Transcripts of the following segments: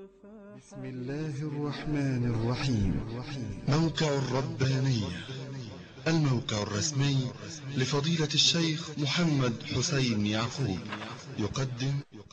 بسم الله الرحمن الرحيم موقع الربانية الموقع الرسمي لفضيلة الشيخ محمد حسين يعقوب يقدم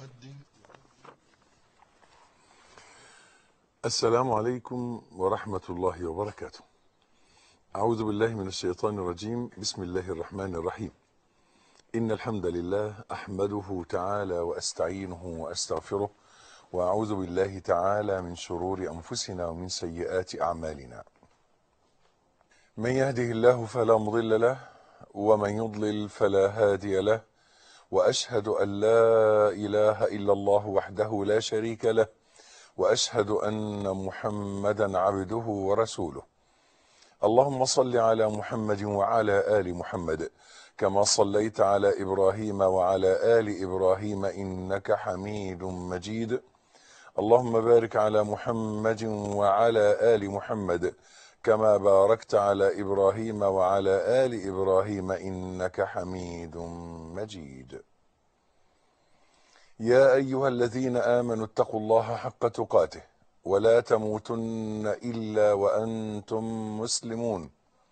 السلام عليكم ورحمة الله وبركاته أعوذ بالله من الشيطان الرجيم بسم الله الرحمن الرحيم إن الحمد لله أحمده تعالى وأستعينه وأستغفره وأعوذ بالله تعالى من شرور أنفسنا ومن سيئات أعمالنا من يهده الله فلا مضل له ومن يضلل فلا هادي له وأشهد أن لا إله إلا الله وحده لا شريك له وأشهد أن محمدا عبده ورسوله اللهم صل على محمد وعلى آل محمد كما صليت على إبراهيم وعلى آل إبراهيم إنك حميد مجيد اللهم بارك على محمد وعلى آل محمد كما باركت على إبراهيم وعلى آل إبراهيم إنك حميد مجيد يا أيها الذين آمنوا اتقوا الله حق تقاته ولا تموتن إلا وأنتم مسلمون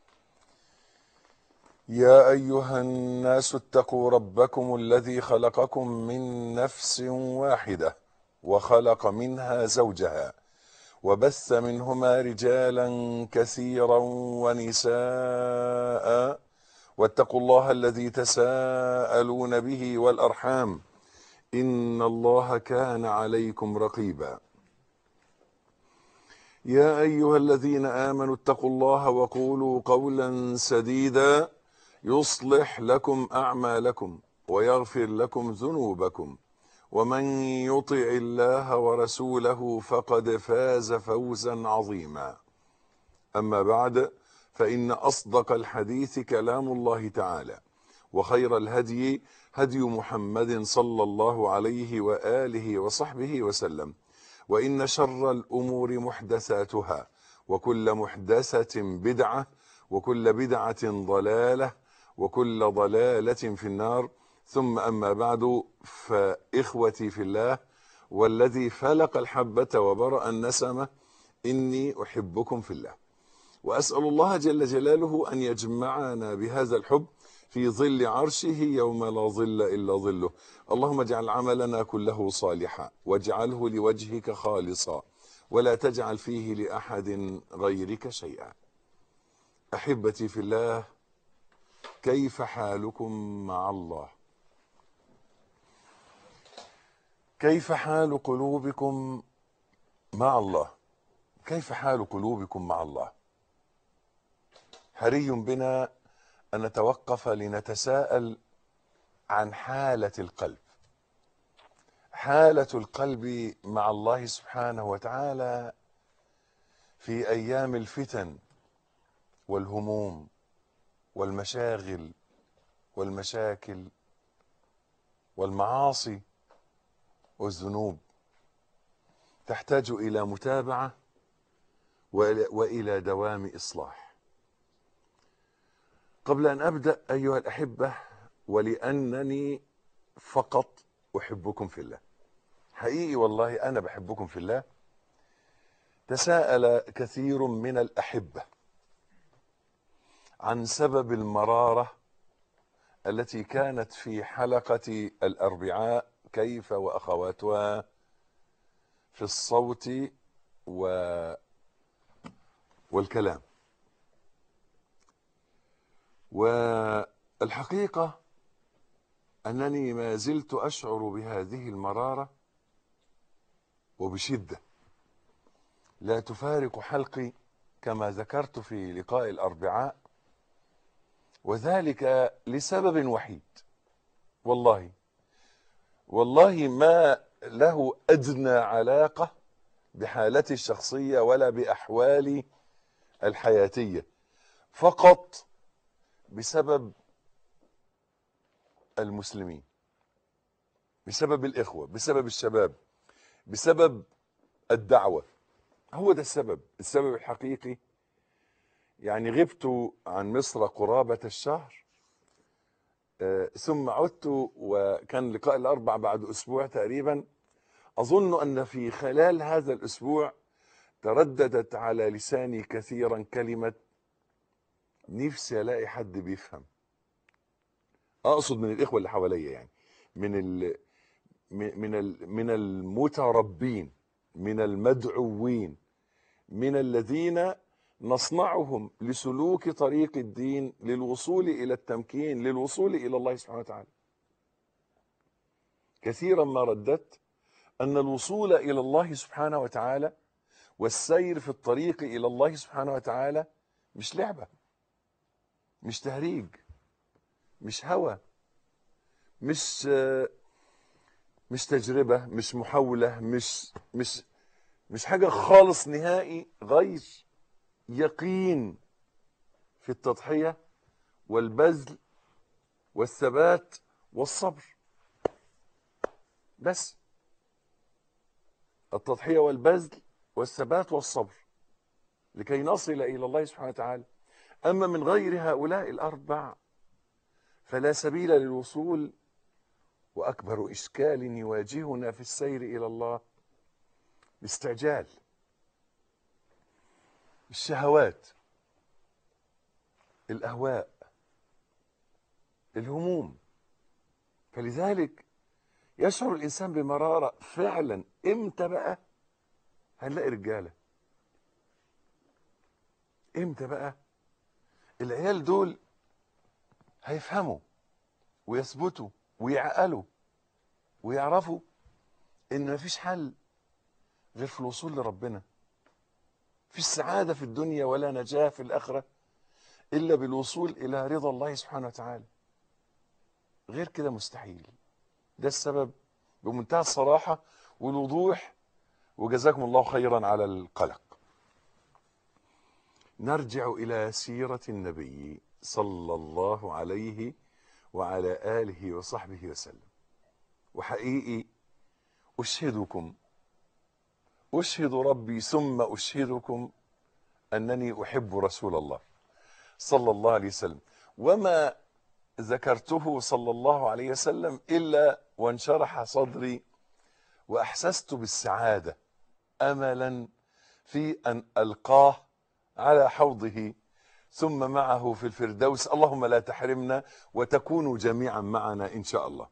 يا أيها الناس اتقوا ربكم الذي خلقكم من نفس واحدة وخلق منها زوجها وبث منهما رجالا كثيرا ونساء واتقوا الله الذي تساءلون به والأرحام إن الله كان عليكم رقيبا يا أيها الذين آمنوا اتقوا الله وقولوا قولا سديدا يصلح لكم أعمالكم ويغفر لكم ذنوبكم ومن يطع الله ورسوله فقد فاز فوزا عظيما أما بعد فإن أصدق الحديث كلام الله تعالى وخير الهدي هدي محمد صلى الله عليه وآله وصحبه وسلم وإن شر الأمور محدثاتها وكل محدثة بدعة وكل بدعة ضلالة وكل ضلالة في النار ثم أما بعد فإخوتي في الله والذي فلق الحبة وبرأ النسمة إني أحبكم في الله وأسأل الله جل جلاله أن يجمعنا بهذا الحب في ظل عرشه يوم لا ظل إلا ظله اللهم اجعل عملنا كله صالحا واجعله لوجهك خالصا ولا تجعل فيه لأحد غيرك شيئا أحبتي في الله كيف حالكم مع الله كيف حال قلوبكم مع الله كيف حال قلوبكم مع الله حري بنا أن نتوقف لنتساءل عن حالة القلب حالة القلب مع الله سبحانه وتعالى في أيام الفتن والهموم والمشاغل والمشاكل والمعاصي والذنوب تحتاج إلى متابعة وإلى دوام إصلاح قبل أن أبدأ أيها الأحبة ولأنني فقط أحبكم في الله حقيقي والله أنا بحبكم في الله تساءل كثير من الأحبة عن سبب المرارة التي كانت في حلقة الأربعاء كيف وأخواتها في الصوت و والكلام والحقيقة أنني ما زلت أشعر بهذه المرارة وبشدة لا تفارق حلقي كما ذكرت في لقاء الأربعاء وذلك لسبب وحيد والله والله ما له أدنى علاقة بحالتي الشخصية ولا بأحوالي الحياتية فقط بسبب المسلمين بسبب الإخوة بسبب الشباب بسبب الدعوة هو ده السبب السبب الحقيقي يعني غبت عن مصر قرابة الشهر آه، ثم عدت وكان لقاء الأربع بعد أسبوع تقريبا أظن أن في خلال هذا الأسبوع ترددت على لساني كثيرا كلمة نفسي ألاقي حد بيفهم أقصد من الإخوة اللي حواليا يعني من ال من ال من المتربين من المدعوين من الذين نصنعهم لسلوك طريق الدين للوصول الى التمكين للوصول الى الله سبحانه وتعالى كثيرا ما رددت ان الوصول الى الله سبحانه وتعالى والسير في الطريق الى الله سبحانه وتعالى مش لعبه مش تهريج مش هوى مش مش تجربه مش محاوله مش مش مش حاجه خالص نهائي غير يقين في التضحيه والبذل والثبات والصبر بس التضحيه والبذل والثبات والصبر لكي نصل الى الله سبحانه وتعالى اما من غير هؤلاء الاربع فلا سبيل للوصول واكبر اشكال يواجهنا في السير الى الله الاستعجال الشهوات الاهواء الهموم فلذلك يشعر الانسان بمراره فعلا امتى بقى هنلاقي رجاله امتى بقى العيال دول هيفهموا ويثبتوا ويعقلوا ويعرفوا ان مفيش حل غير في الوصول لربنا في السعادة في الدنيا ولا نجاة في الآخرة إلا بالوصول إلى رضا الله سبحانه وتعالى غير كده مستحيل ده السبب بمنتهى الصراحة والوضوح وجزاكم الله خيرا على القلق نرجع إلى سيرة النبي صلى الله عليه وعلى آله وصحبه وسلم وحقيقي أشهدكم أشهد ربي ثم أشهدكم أنني أحب رسول الله صلى الله عليه وسلم وما ذكرته صلى الله عليه وسلم إلا وانشرح صدري وأحسست بالسعادة أملا في أن ألقاه على حوضه ثم معه في الفردوس اللهم لا تحرمنا وتكونوا جميعا معنا إن شاء الله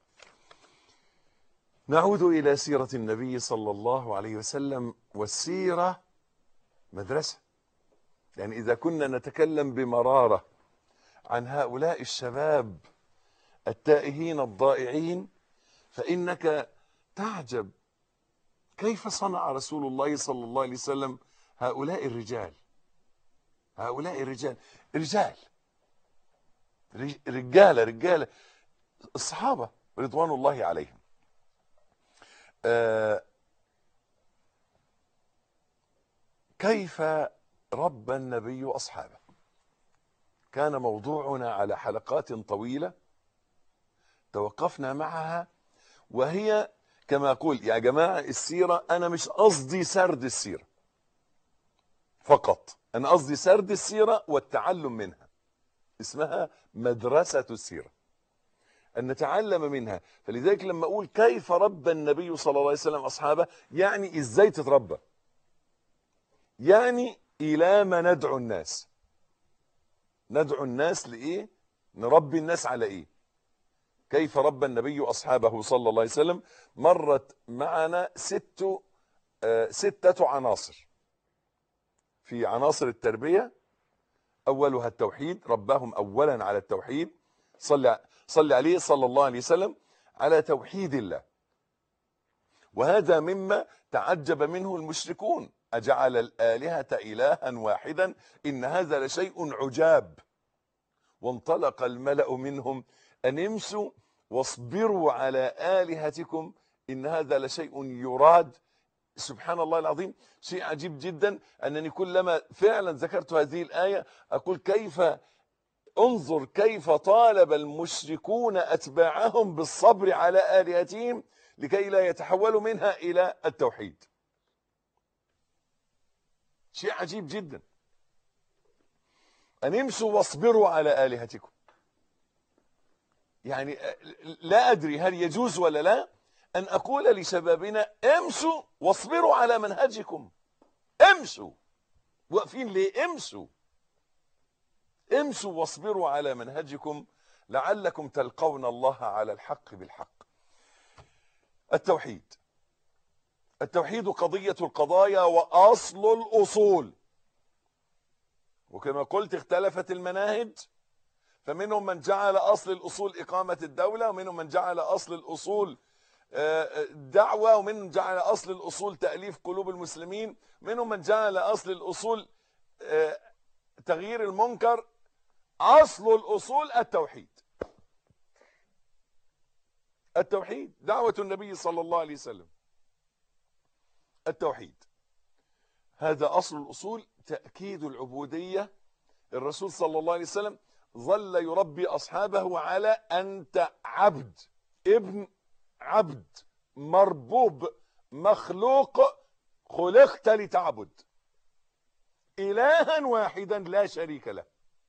نعود إلى سيرة النبي صلى الله عليه وسلم والسيرة مدرسة يعني إذا كنا نتكلم بمرارة عن هؤلاء الشباب التائهين الضائعين فإنك تعجب كيف صنع رسول الله صلى الله عليه وسلم هؤلاء الرجال هؤلاء الرجال رجال رجالة رجالة الصحابة رضوان الله عليهم آه كيف ربى النبي أصحابه كان موضوعنا على حلقات طويلة توقفنا معها وهي كما أقول يا جماعة السيرة أنا مش قصدي سرد السيرة فقط أنا قصدي سرد السيرة والتعلم منها اسمها مدرسة السيرة أن نتعلم منها فلذلك لما أقول كيف ربى النبي صلى الله عليه وسلم أصحابه يعني إزاي تتربى يعني إلى ما ندعو الناس ندعو الناس لإيه نربي الناس على إيه كيف ربى النبي أصحابه صلى الله عليه وسلم مرت معنا ست آه ستة عناصر في عناصر التربية أولها التوحيد رباهم أولا على التوحيد صلى صلى عليه صلى الله عليه وسلم على توحيد الله وهذا مما تعجب منه المشركون أجعل الآلهة إلها واحدا إن هذا لشيء عجاب وانطلق الملأ منهم أن امسوا واصبروا على آلهتكم إن هذا لشيء يراد سبحان الله العظيم شيء عجيب جدا أنني كلما فعلا ذكرت هذه الآية أقول كيف انظر كيف طالب المشركون أتباعهم بالصبر على آلهتهم لكي لا يتحولوا منها إلى التوحيد شيء عجيب جدا أن امسوا واصبروا على آلهتكم يعني لا أدري هل يجوز ولا لا أن أقول لشبابنا امشوا واصبروا على منهجكم امشوا واقفين ليه امشوا امشوا واصبروا على منهجكم لعلكم تلقون الله على الحق بالحق التوحيد التوحيد قضية القضايا وأصل الأصول وكما قلت اختلفت المناهج فمنهم من جعل أصل الأصول إقامة الدولة ومنهم من جعل أصل الأصول دعوة ومنهم جعل أصل الأصول تأليف قلوب المسلمين منهم من جعل أصل الأصول تغيير المنكر أصل الأصول التوحيد التوحيد دعوة النبي صلى الله عليه وسلم التوحيد هذا أصل الأصول تأكيد العبودية الرسول صلى الله عليه وسلم ظل يربي أصحابه على أنت عبد ابن عبد مربوب مخلوق خلقت لتعبد إلها واحدا لا شريك له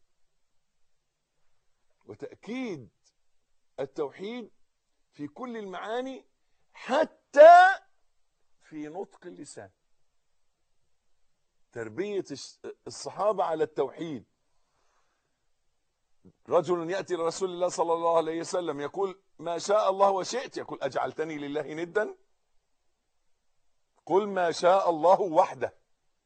وتأكيد التوحيد في كل المعاني حتى في نطق اللسان تربية الصحابة على التوحيد رجل يأتي لرسول الله صلى الله عليه وسلم يقول ما شاء الله وشئت يقول أجعلتني لله ندا قل ما شاء الله وحده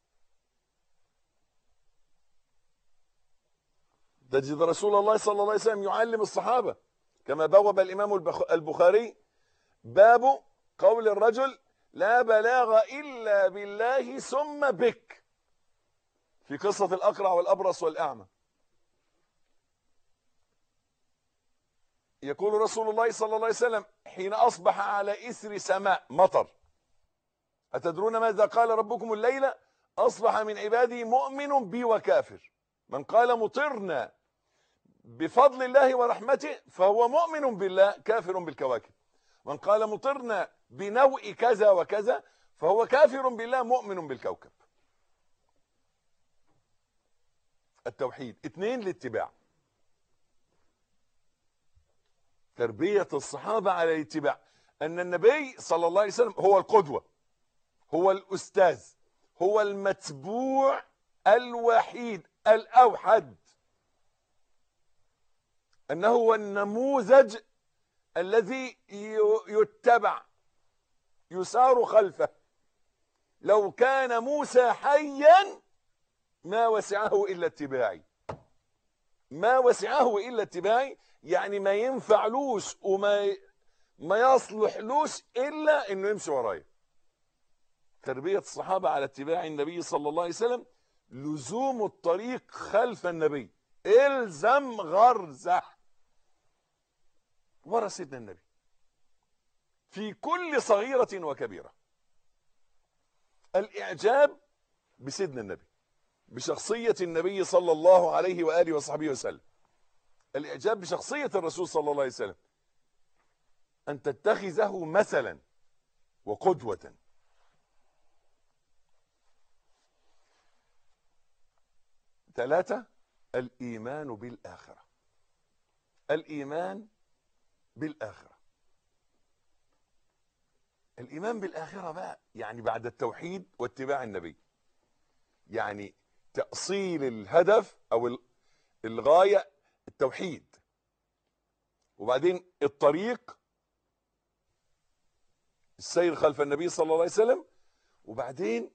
تجد رسول الله صلى الله عليه وسلم يعلم الصحابة كما بوب الإمام البخاري باب قول الرجل لا بلاغ إلا بالله ثم بك في قصة الأقرع والأبرص والأعمى يقول رسول الله صلى الله عليه وسلم حين أصبح على إثر سماء مطر أتدرون ماذا قال ربكم الليلة أصبح من عبادي مؤمن بي وكافر من قال مطرنا بفضل الله ورحمته فهو مؤمن بالله كافر بالكواكب من قال مطرنا بنوء كذا وكذا فهو كافر بالله مؤمن بالكوكب التوحيد اثنين الاتباع تربية الصحابة على الاتباع أن النبي صلى الله عليه وسلم هو القدوة هو الأستاذ هو المتبوع الوحيد الأوحد أنه هو النموذج الذي يتبع يسار خلفه لو كان موسى حيا ما وسعه إلا اتباعي ما وسعه إلا اتباعي يعني ما ينفعلوش وما ما يصلحلوش إلا إنه يمشي ورايا تربية الصحابة على اتباع النبي صلى الله عليه وسلم لزوم الطريق خلف النبي الزم غرزه ورا سيدنا النبي في كل صغيرة وكبيرة الإعجاب بسيدنا النبي بشخصية النبي صلى الله عليه وآله وصحبه وسلم الإعجاب بشخصية الرسول صلى الله عليه وسلم أن تتخذه مثلا وقدوة ثلاثة الإيمان بالآخرة الإيمان بالآخرة الإيمان بالآخرة بقى يعني بعد التوحيد واتباع النبي يعني تأصيل الهدف أو الغاية التوحيد وبعدين الطريق السير خلف النبي صلى الله عليه وسلم وبعدين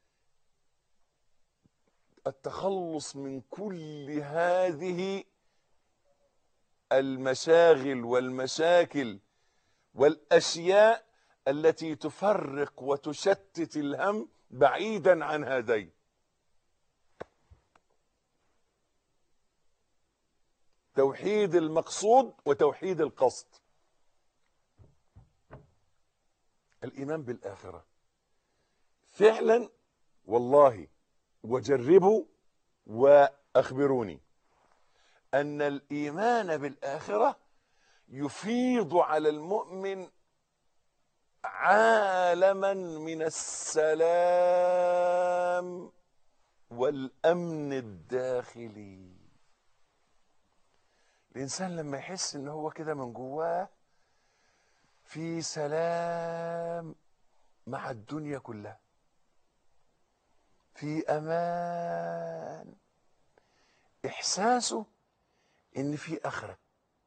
التخلص من كل هذه المشاغل والمشاكل والاشياء التي تفرق وتشتت الهم بعيدا عن هذين توحيد المقصود وتوحيد القصد الايمان بالاخره فعلا والله وجربوا واخبروني ان الايمان بالاخره يفيض على المؤمن عالما من السلام والامن الداخلي الانسان لما يحس ان هو كده من جواه في سلام مع الدنيا كلها في امان احساسه ان في اخره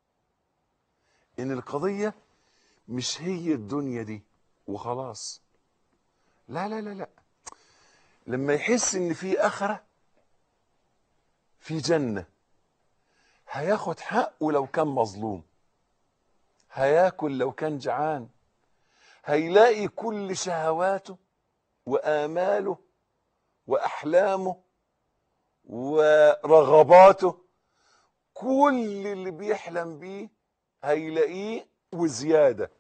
ان القضيه مش هي الدنيا دي وخلاص لا لا لا لا لما يحس ان في اخره في جنه هياخد حقه لو كان مظلوم هياكل لو كان جعان هيلاقي كل شهواته وآماله وأحلامه ورغباته كل اللي بيحلم بيه هيلاقيه وزيادة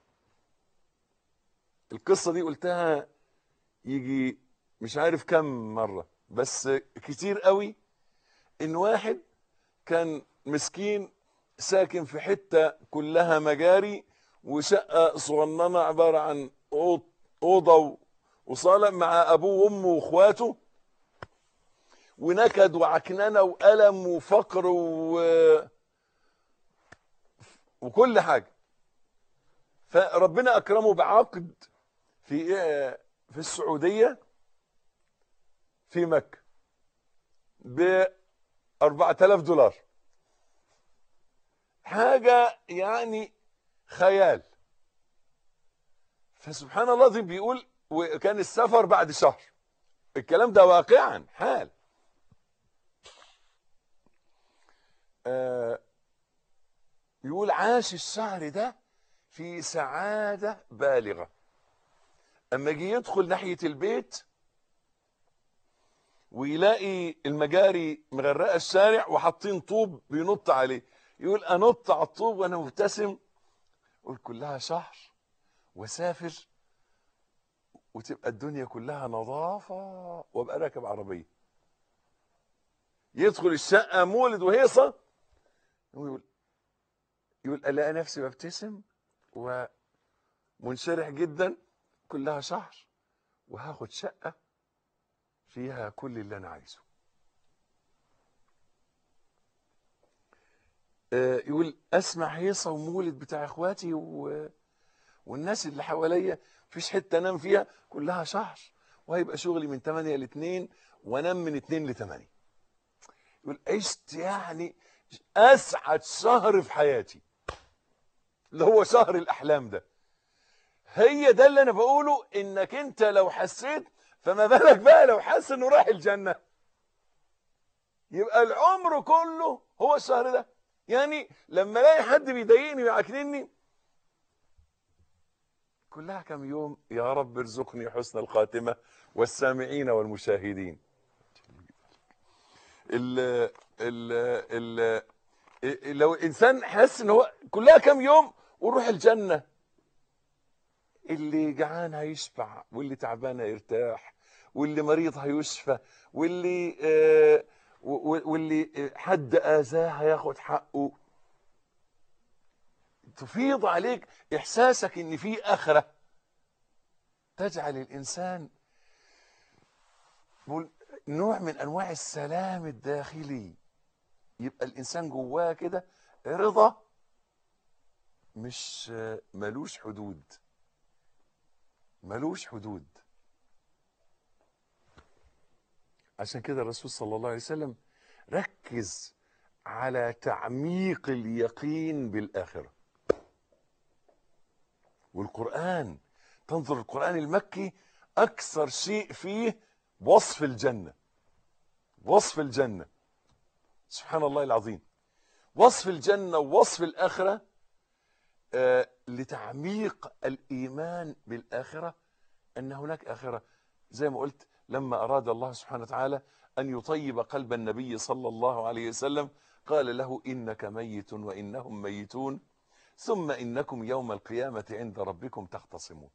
القصة دي قلتها يجي مش عارف كم مرة بس كتير قوي ان واحد كان مسكين ساكن في حتة كلها مجاري وشقة صغننة عبارة عن أوض- أوضة وصالة مع أبوه وأمه وإخواته ونكد وعكننة وألم وفقر و... وكل حاجة فربنا أكرمه بعقد في في السعودية في مكة ب 4000 دولار حاجة يعني خيال فسبحان الله العظيم بيقول وكان السفر بعد شهر الكلام ده واقعا حال آه يقول عاش الشهر ده في سعادة بالغة اما جه يدخل ناحية البيت ويلاقي المجاري مغرقة الشارع وحاطين طوب بينط عليه يقول انط على الطوب وانا مبتسم قول كلها شهر واسافر وتبقى الدنيا كلها نظافة وابقى راكب عربية يدخل الشقة مولد وهيصة ويقول يقول الاقي نفسي ببتسم ومنشرح جدا كلها شهر وهاخد شقة فيها كل اللي انا عايزه آه، يقول اسمع هيصه ومولد بتاع اخواتي و... والناس اللي حواليا مفيش حته انام فيها كلها شهر وهيبقى شغلي من 8 ل 2 وانام من 2 ل 8 يقول عشت يعني اسعد شهر في حياتي اللي هو شهر الاحلام ده هي ده اللي انا بقوله انك انت لو حسيت فما بالك بقى لو حس انه راح الجنه يبقى العمر كله هو الشهر ده يعني لما الاقي حد بيضايقني ويعكنني كلها كم يوم يا رب ارزقني حسن الخاتمه والسامعين والمشاهدين ال ال ال ال- لو الانسان حس ان هو كلها كم يوم وروح الجنه اللي جعان هيشبع واللي تعبان هيرتاح واللي مريض هيشفى واللي آه و- و- واللي حد اذاه هياخد حقه تفيض عليك احساسك ان في اخره تجعل الانسان بقول نوع من انواع السلام الداخلي يبقى الانسان جواه كده رضا مش آه، ملوش حدود ملوش حدود عشان كده الرسول صلى الله عليه وسلم ركز على تعميق اليقين بالآخرة والقرآن تنظر القرآن المكي أكثر شيء فيه وصف الجنة وصف الجنة سبحان الله العظيم وصف الجنة ووصف الآخرة آه، لتعميق الإيمان بالآخرة أن هناك آخرة زي ما قلت لما أراد الله سبحانه وتعالى أن يطيب قلب النبي صلى الله عليه وسلم قال له إنك ميت وإنهم ميتون ثم إنكم يوم القيامة عند ربكم تختصمون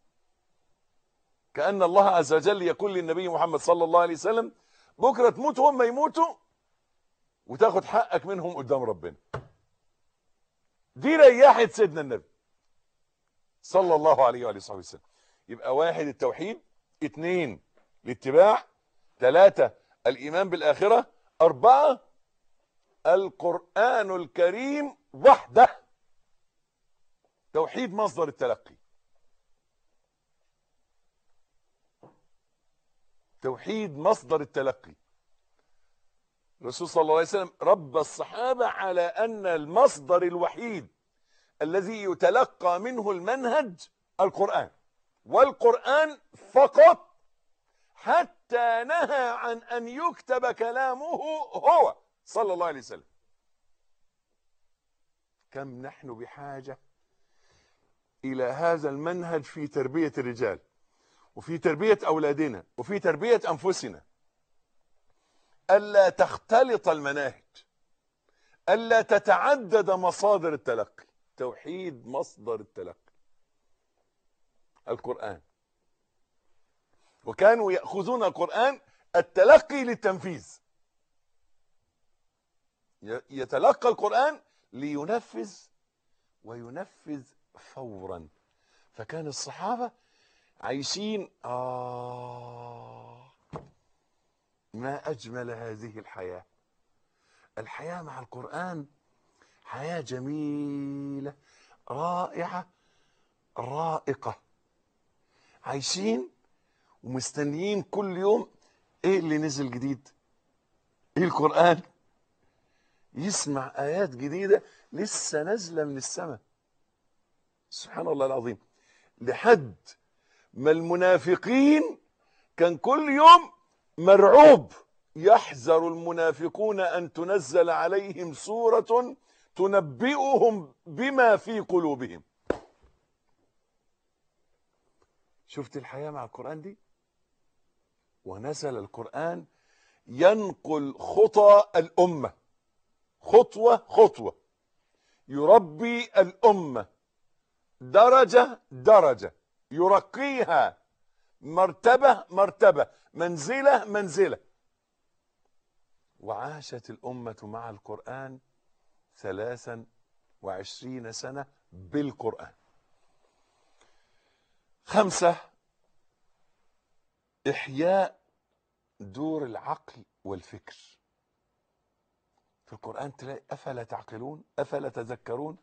كأن الله عز وجل يقول للنبي محمد صلى الله عليه وسلم بكرة تموت وهم يموتوا وتاخد حقك منهم قدام ربنا دي ريحت سيدنا النبي صلى الله عليه وآله وصحبه وسلم يبقى واحد التوحيد اثنين الاتباع ثلاثة الإيمان بالآخرة أربعة القرآن الكريم وحده توحيد مصدر التلقي توحيد مصدر التلقي الرسول صلى الله عليه وسلم رب الصحابة على أن المصدر الوحيد الذي يتلقى منه المنهج القرآن والقرآن فقط حتى نهى عن أن يكتب كلامه هو صلى الله عليه وسلم كم نحن بحاجة إلى هذا المنهج في تربية الرجال وفي تربية أولادنا وفي تربية أنفسنا ألا تختلط المناهج ألا تتعدد مصادر التلقي توحيد مصدر التلقي القرآن وكانوا يأخذون القرآن التلقي للتنفيذ يتلقى القرآن لينفذ وينفذ فورا فكان الصحابة عايشين آه ما أجمل هذه الحياة الحياة مع القرآن حياة جميلة رائعة رائقة عايشين ومستنيين كل يوم ايه اللي نزل جديد ايه القرآن يسمع آيات جديدة لسه نازلة من السماء سبحان الله العظيم لحد ما المنافقين كان كل يوم مرعوب يحذر المنافقون أن تنزل عليهم سورة تنبئهم بما في قلوبهم شفت الحياة مع القرآن دي ونزل القرآن ينقل خطى الأمة خطوة خطوة يربي الأمة درجة درجة يرقيها مرتبة مرتبة منزلة منزلة وعاشت الأمة مع القرآن ثلاثا وعشرين سنة بالقرآن خمسة إحياء دور العقل والفكر في القرآن تلاقي أفلا تعقلون أفلا تذكرون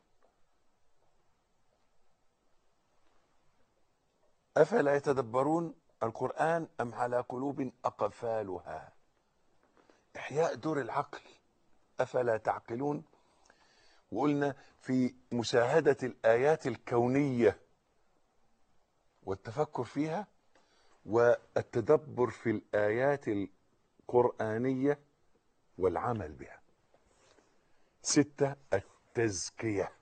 أفلا يتدبرون القرآن أم على قلوب أقفالها إحياء دور العقل أفلا تعقلون وقلنا في مشاهدة الآيات الكونية والتفكر فيها والتدبر في الآيات القرآنية والعمل بها ستة التزكية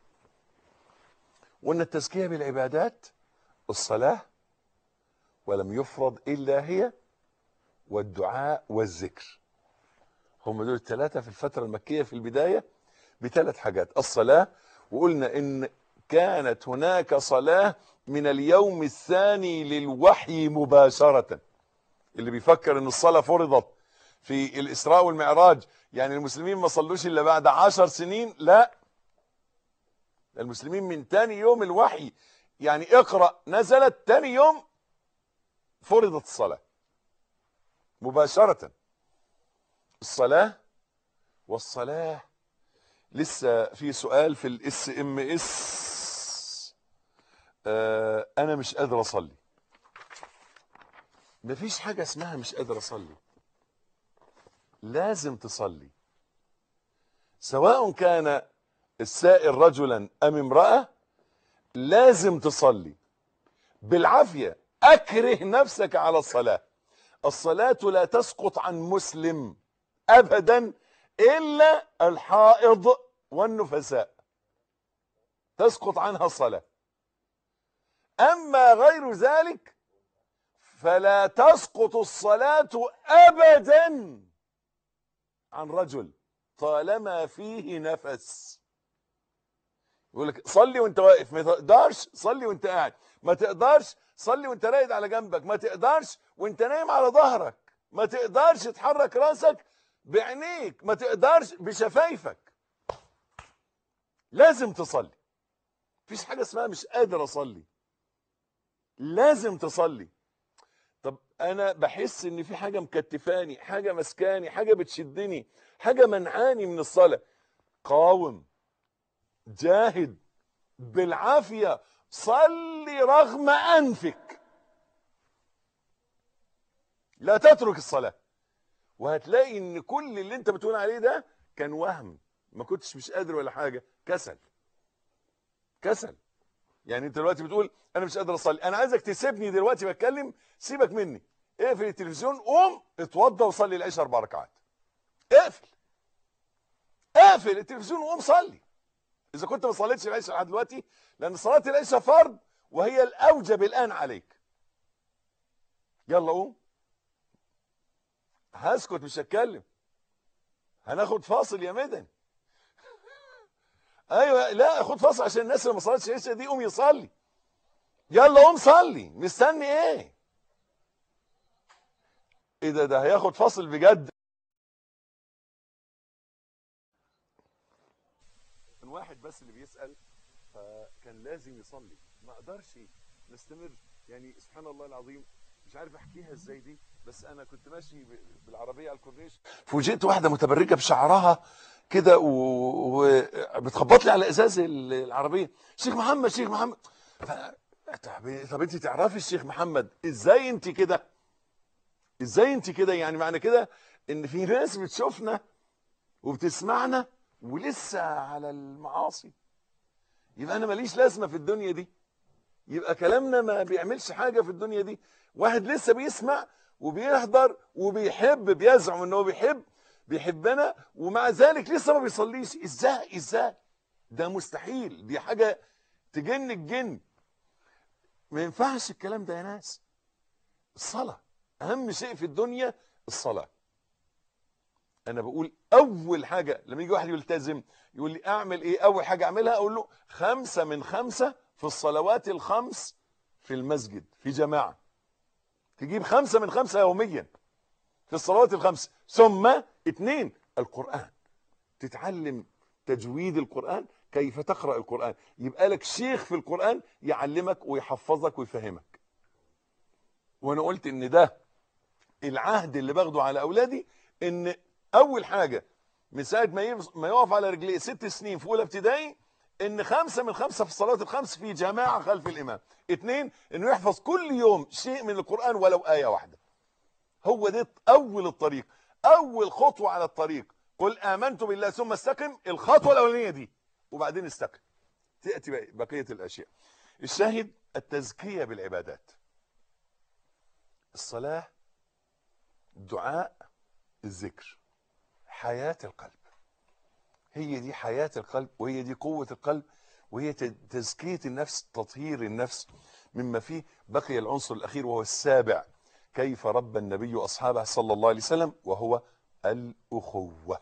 وأن التزكية بالعبادات الصلاة ولم يفرض إلا هي والدعاء والذكر هم دول الثلاثة في الفترة المكية في البداية بثلاث حاجات الصلاة وقلنا إن كانت هناك صلاة من اليوم الثاني للوحي مباشرة اللي بيفكر ان الصلاة فرضت في الإسراء والمعراج يعني المسلمين ما صلوش إلا بعد عشر سنين لا المسلمين من تاني يوم الوحي يعني اقرأ نزلت تاني يوم فرضت الصلاة مباشرة الصلاة والصلاة لسه في سؤال في الاس ام اس آه انا مش قادر اصلي مفيش حاجة اسمها مش قادر اصلي لازم تصلي سواء كان السائل رجلا ام امرأة لازم تصلي بالعافية اكره نفسك على الصلاة الصلاة لا تسقط عن مسلم ابدا الا الحائض والنفساء تسقط عنها الصلاة اما غير ذلك فلا تسقط الصلاة ابدا عن رجل طالما فيه نفس يقول لك صلي وانت واقف ما تقدرش صلي وانت قاعد ما تقدرش صلي وانت راقد على جنبك ما تقدرش وانت نايم على ظهرك ما تقدرش تحرك راسك بعينيك ما تقدرش بشفايفك لازم تصلي مفيش حاجة اسمها مش قادر اصلي لازم تصلي طب انا بحس ان في حاجة مكتفاني حاجة مسكاني حاجة بتشدني حاجة منعاني من الصلاة قاوم جاهد بالعافيه صلي رغم انفك لا تترك الصلاه وهتلاقي ان كل اللي انت بتقول عليه ده كان وهم ما كنتش مش قادر ولا حاجه كسل كسل يعني انت دلوقتي بتقول انا مش قادر اصلي انا عايزك تسيبني دلوقتي بتكلم سيبك مني اقفل التلفزيون قوم اتوضى وصلي العشاء اربع ركعات اقفل اقفل التلفزيون وقوم صلي اذا كنت ما صليتش العشاء لحد دلوقتي لان صلاه العشاء فرض وهي الاوجب الان عليك يلا قوم هسكت مش هتكلم هناخد فاصل يا مدن ايوه لا خد فاصل عشان الناس اللي ما صلتش العشاء دي قوم يصلي يلا قوم صلي مستني ايه ايه ده ده هياخد فاصل بجد كان واحد بس اللي بيسأل فكان لازم يصلي ما اقدرش نستمر يعني سبحان الله العظيم مش عارف احكيها ازاي دي بس انا كنت ماشي ب- بالعربيه على الكورنيش فوجئت واحده متبرجه بشعرها كده وبتخبط و... لي على ازاز ال- العربيه شيخ محمد شيخ محمد ف... طب طب انت تعرفي الشيخ محمد ازاي انت كده ازاي انت كده يعني معنى كده ان في ناس بتشوفنا وبتسمعنا ولسه على المعاصي يبقى انا ماليش لازمه في الدنيا دي يبقى كلامنا ما بيعملش حاجه في الدنيا دي واحد لسه بيسمع وبيحضر وبيحب بيزعم ان هو بيحب بيحبنا ومع ذلك لسه ما بيصليش ازاي ازاي ده مستحيل دي حاجه تجن الجن ما ينفعش الكلام ده يا ناس الصلاه اهم شيء في الدنيا الصلاه انا بقول اول حاجه لما يجي واحد يلتزم يقول لي اعمل ايه اول حاجه اعملها اقول له خمسه من خمسه في الصلوات الخمس في المسجد في جماعه تجيب خمسه من خمسه يوميا في الصلوات الخمس ثم اثنين القران تتعلم تجويد القران كيف تقرا القران يبقى لك شيخ في القران يعلمك ويحفظك ويفهمك وانا قلت ان ده العهد اللي باخده على اولادي ان اول حاجه من ساعه ما يبص- ما يقف على رجليه ست سنين في اولى ابتدائي ان خمسه من خمسه في الصلاه الخمس في جماعه خلف الامام اثنين انه يحفظ كل يوم شيء من القران ولو ايه واحده هو ده اول الطريق اول خطوه على الطريق قل امنت بالله ثم استقم الخطوه الاولانيه دي وبعدين استقم تاتي بقى- بقيه الاشياء الشاهد التزكيه بالعبادات الصلاه الدعاء الذكر حياه القلب هي دي حياه القلب وهي دي قوه القلب وهي ت- تزكيه النفس تطهير النفس مما فيه بقي العنصر الاخير وهو السابع كيف ربى النبي اصحابه صلى الله عليه وسلم وهو الاخوه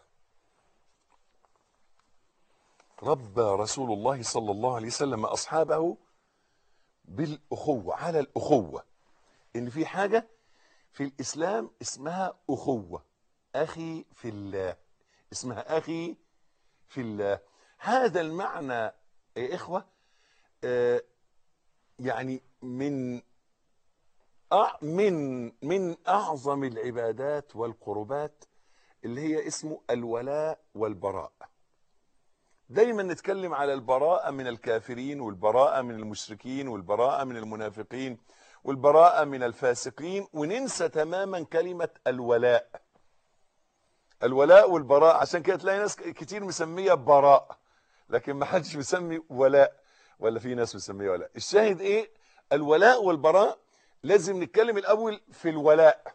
ربى رسول الله صلى الله عليه وسلم اصحابه بالاخوه على الاخوه ان في حاجه في الاسلام اسمها اخوه اخي في الله اسمها اخي في الله هذا المعنى يا اخوه آه، يعني من أع- من من اعظم العبادات والقربات اللي هي اسمه الولاء والبراء دايما نتكلم على البراءة من الكافرين والبراءة من المشركين والبراءة من المنافقين والبراءة من الفاسقين وننسى تماما كلمة الولاء الولاء والبراء عشان كده تلاقي ناس كتير مسمية براء لكن ما حدش مسمي ولاء ولا في ناس مسمية ولاء الشاهد ايه الولاء والبراء لازم نتكلم الاول في الولاء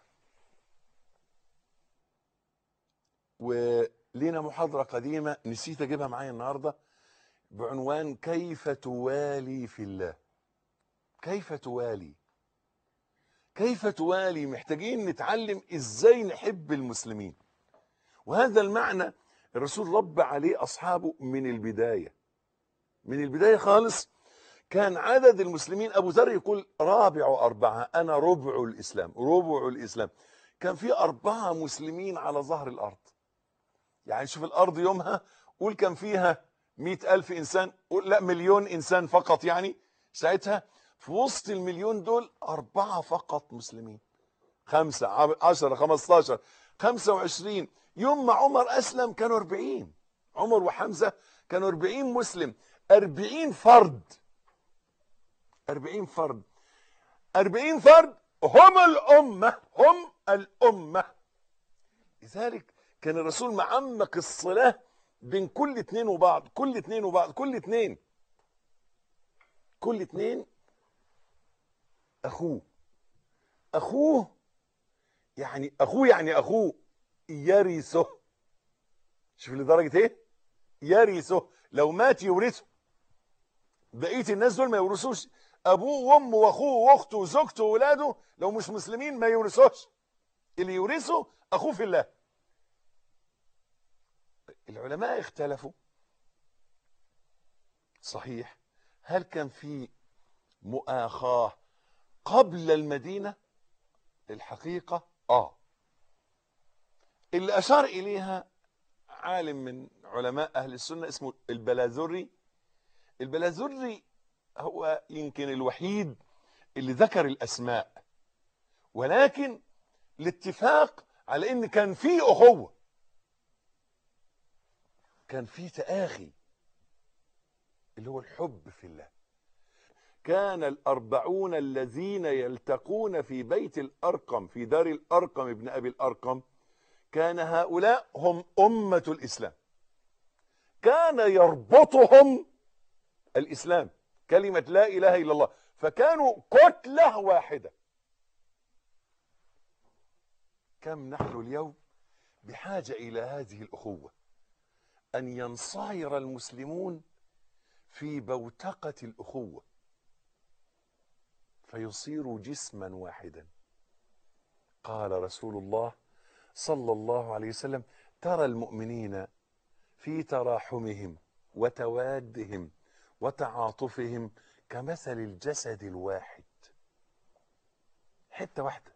ولينا محاضرة قديمة نسيت اجيبها معايا النهاردة بعنوان كيف توالي في الله كيف توالي كيف توالي محتاجين نتعلم ازاي نحب المسلمين وهذا المعنى الرسول رب عليه اصحابه من البدايه من البدايه خالص كان عدد المسلمين ابو ذر يقول رابع اربعه انا ربع الاسلام ربع الاسلام كان في اربعه مسلمين على ظهر الارض يعني شوف الارض يومها قول كان فيها مئة ألف إنسان قول لا مليون إنسان فقط يعني ساعتها في وسط المليون دول أربعة فقط مسلمين خمسة ع- عشرة خمستاشر خمسة وعشرين يوم ما عمر أسلم كانوا أربعين عمر وحمزة كانوا أربعين مسلم أربعين فرد أربعين فرد أربعين فرد هم الأمة هم الأمة لذلك كان الرسول معمق الصلاة بين كل اتنين وبعض كل اتنين وبعض كل اتنين كل اتنين أخوه أخوه يعني أخوه يعني أخوه يرثه شوف لدرجة إيه يرثه لو مات يورثه بقية الناس دول ما يورثوش أبوه وأمه وأخوه وأخته وزوجته وولاده لو مش مسلمين ما يورثوش اللي يورثه أخوه في الله العلماء اختلفوا صحيح هل كان في مؤاخاة قبل المدينة الحقيقة آه اللي أشار إليها عالم من علماء أهل السنة اسمه البلاذري البلاذري هو يمكن الوحيد اللي ذكر الأسماء ولكن الاتفاق على ان كان في اخوه كان في تآخي اللي هو الحب في الله كان الأربعون الذين يلتقون في بيت الأرقم في دار الأرقم ابن أبي الأرقم كان هؤلاء هم أمة الإسلام كان يربطهم الإسلام كلمة لا إله إلا الله فكانوا كتلة واحدة كم نحن اليوم بحاجة إلى هذه الأخوة أن ينصهر المسلمون في بوتقة الأخوة فيصيروا جسما واحدا قال رسول الله صلى الله عليه وسلم ترى المؤمنين في تراحمهم وتوادهم وتعاطفهم كمثل الجسد الواحد حته واحده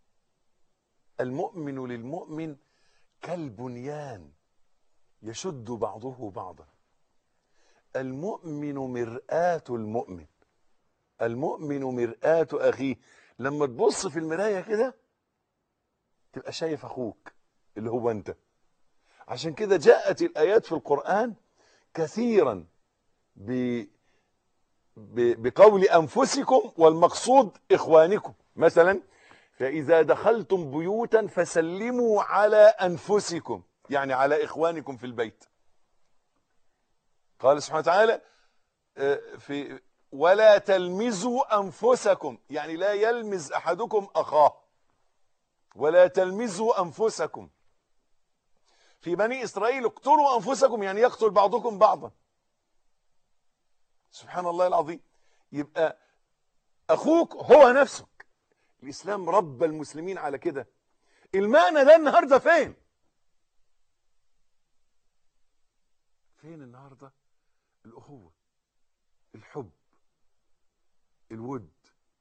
المؤمن للمؤمن كالبنيان يشد بعضه بعضا المؤمن مرآة المؤمن المؤمن مرآة أخيه لما تبص في المراية كده تبقى شايف أخوك اللي هو أنت عشان كده جاءت الآيات في القرآن كثيرا ب... ب... بقول أنفسكم والمقصود إخوانكم مثلا فإذا دخلتم بيوتا فسلموا على أنفسكم يعني على إخوانكم في البيت قال سبحانه وتعالى في ولا تلمزوا أنفسكم يعني لا يلمز أحدكم أخاه ولا تلمزوا أنفسكم في بني إسرائيل اقتلوا أنفسكم يعني يقتل بعضكم بعضا سبحان الله العظيم يبقى أخوك هو نفسك الإسلام رب المسلمين على كده المعنى ده النهاردة فين فين النهاردة الأخوة الحب الود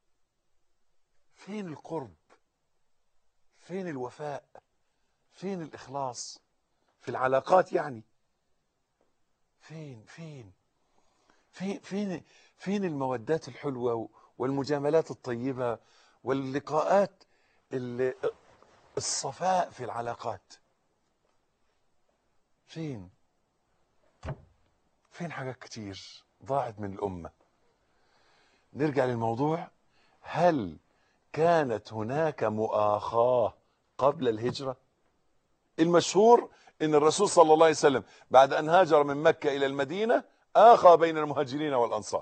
فين القرب فين الوفاء فين الإخلاص في العلاقات يعني فين فين فين فين فين المودات الحلوة والمجاملات الطيبة واللقاءات الصفاء في العلاقات فين فين حاجات كتير ضاعت من الأمة نرجع للموضوع هل كانت هناك مؤاخاة قبل الهجرة المشهور ان الرسول صلى الله عليه وسلم بعد ان هاجر من مكة الى المدينة اخى بين المهاجرين والانصار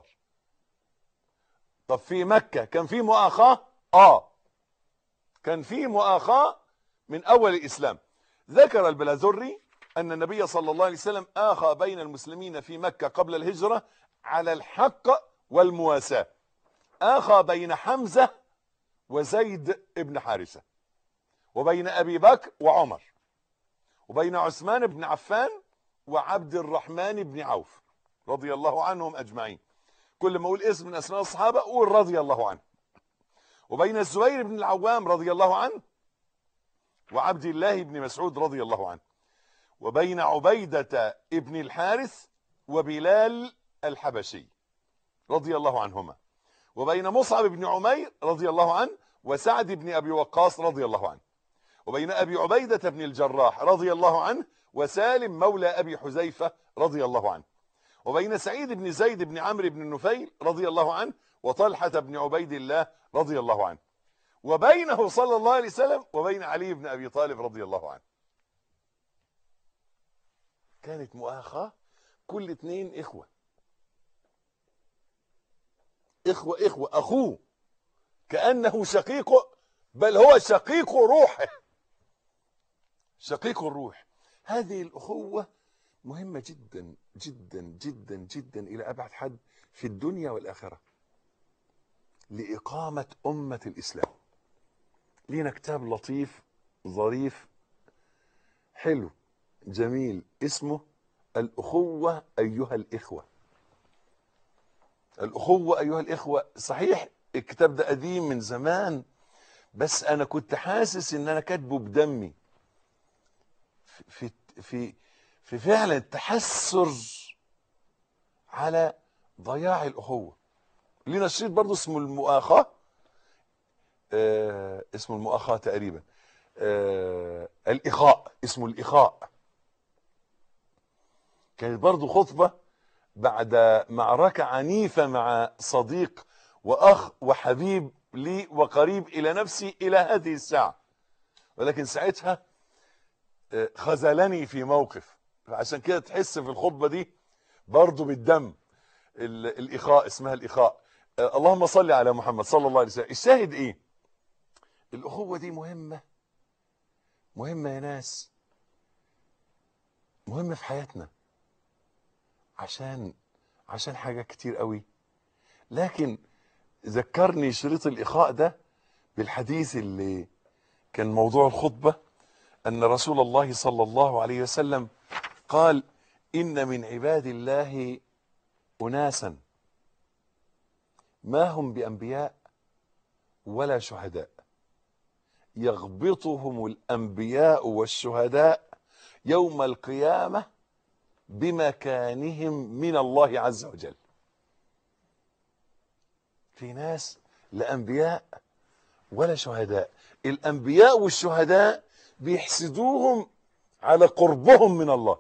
طب في مكة كان في مؤاخاة اه كان في مؤاخاة من اول الاسلام ذكر البلازري ان النبي صلى الله عليه وسلم اخى بين المسلمين في مكة قبل الهجرة على الحق والمواساة اخى بين حمزة وزيد ابن حارثة وبين ابي بكر وعمر وبين عثمان بن عفان وعبد الرحمن بن عوف رضي الله عنهم اجمعين كل ما اقول اسم من اسماء الصحابه اقول رضي الله عنه وبين الزبير بن العوام رضي الله عنه وعبد الله بن مسعود رضي الله عنه وبين عبيدة ابن الحارث وبلال الحبشي رضي الله عنهما وبين مصعب بن عمير رضي الله عنه وسعد بن ابي وقاص رضي الله عنه وبين ابي عبيدة بن الجراح رضي الله عنه وسالم مولى ابي حذيفة رضي الله عنه وبين سعيد بن زيد بن عمرو بن النفيل رضي الله عنه وطلحة بن عبيد الله رضي الله عنه وبينه صلى الله عليه وسلم وبين علي بن أبي طالب رضي الله عنه كانت مؤاخاة كل اتنين إخوة إخوة إخوة أخوه كأنه شقيقه بل هو شقيق روحه شقيق الروح هذه الأخوة مهمة جدا جدا جدا جدا إلى أبعد حد في الدنيا والآخرة لإقامة أمة الإسلام لينا كتاب لطيف ظريف حلو جميل اسمه الأخوة أيها الإخوة الأخوة أيها الإخوة صحيح الكتاب ده قديم من زمان بس أنا كنت حاسس إن أنا كاتبه بدمي في في في فعلا تحسر على ضياع الأخوة لينا شريط برضه اسمه المؤاخاة آه اسمه المؤاخاة تقريبا آه الإخاء اسمه الإخاء كانت برضه خطبة بعد معركة عنيفة مع صديق وأخ وحبيب لي وقريب إلى نفسي إلى هذه الساعة ولكن ساعتها آه خذلني في موقف عشان كده تحس في الخطبة دي برضه بالدم الإخاء اسمها الإخاء آه اللهم صل على محمد صلى الله عليه وسلم الشاهد إيه الأخوة دي مهمة مهمة يا ناس مهمة في حياتنا عشان عشان حاجات كتير قوي لكن ذكرني شريط الإخاء ده بالحديث اللي كان موضوع الخطبة أن رسول الله صلى الله عليه وسلم قال إن من عباد الله أناسا ما هم بأنبياء ولا شهداء يغبطهم الأنبياء والشهداء يوم القيامة بمكانهم من الله عز وجل في ناس لا أنبياء ولا شهداء الأنبياء والشهداء بيحسدوهم على قربهم من الله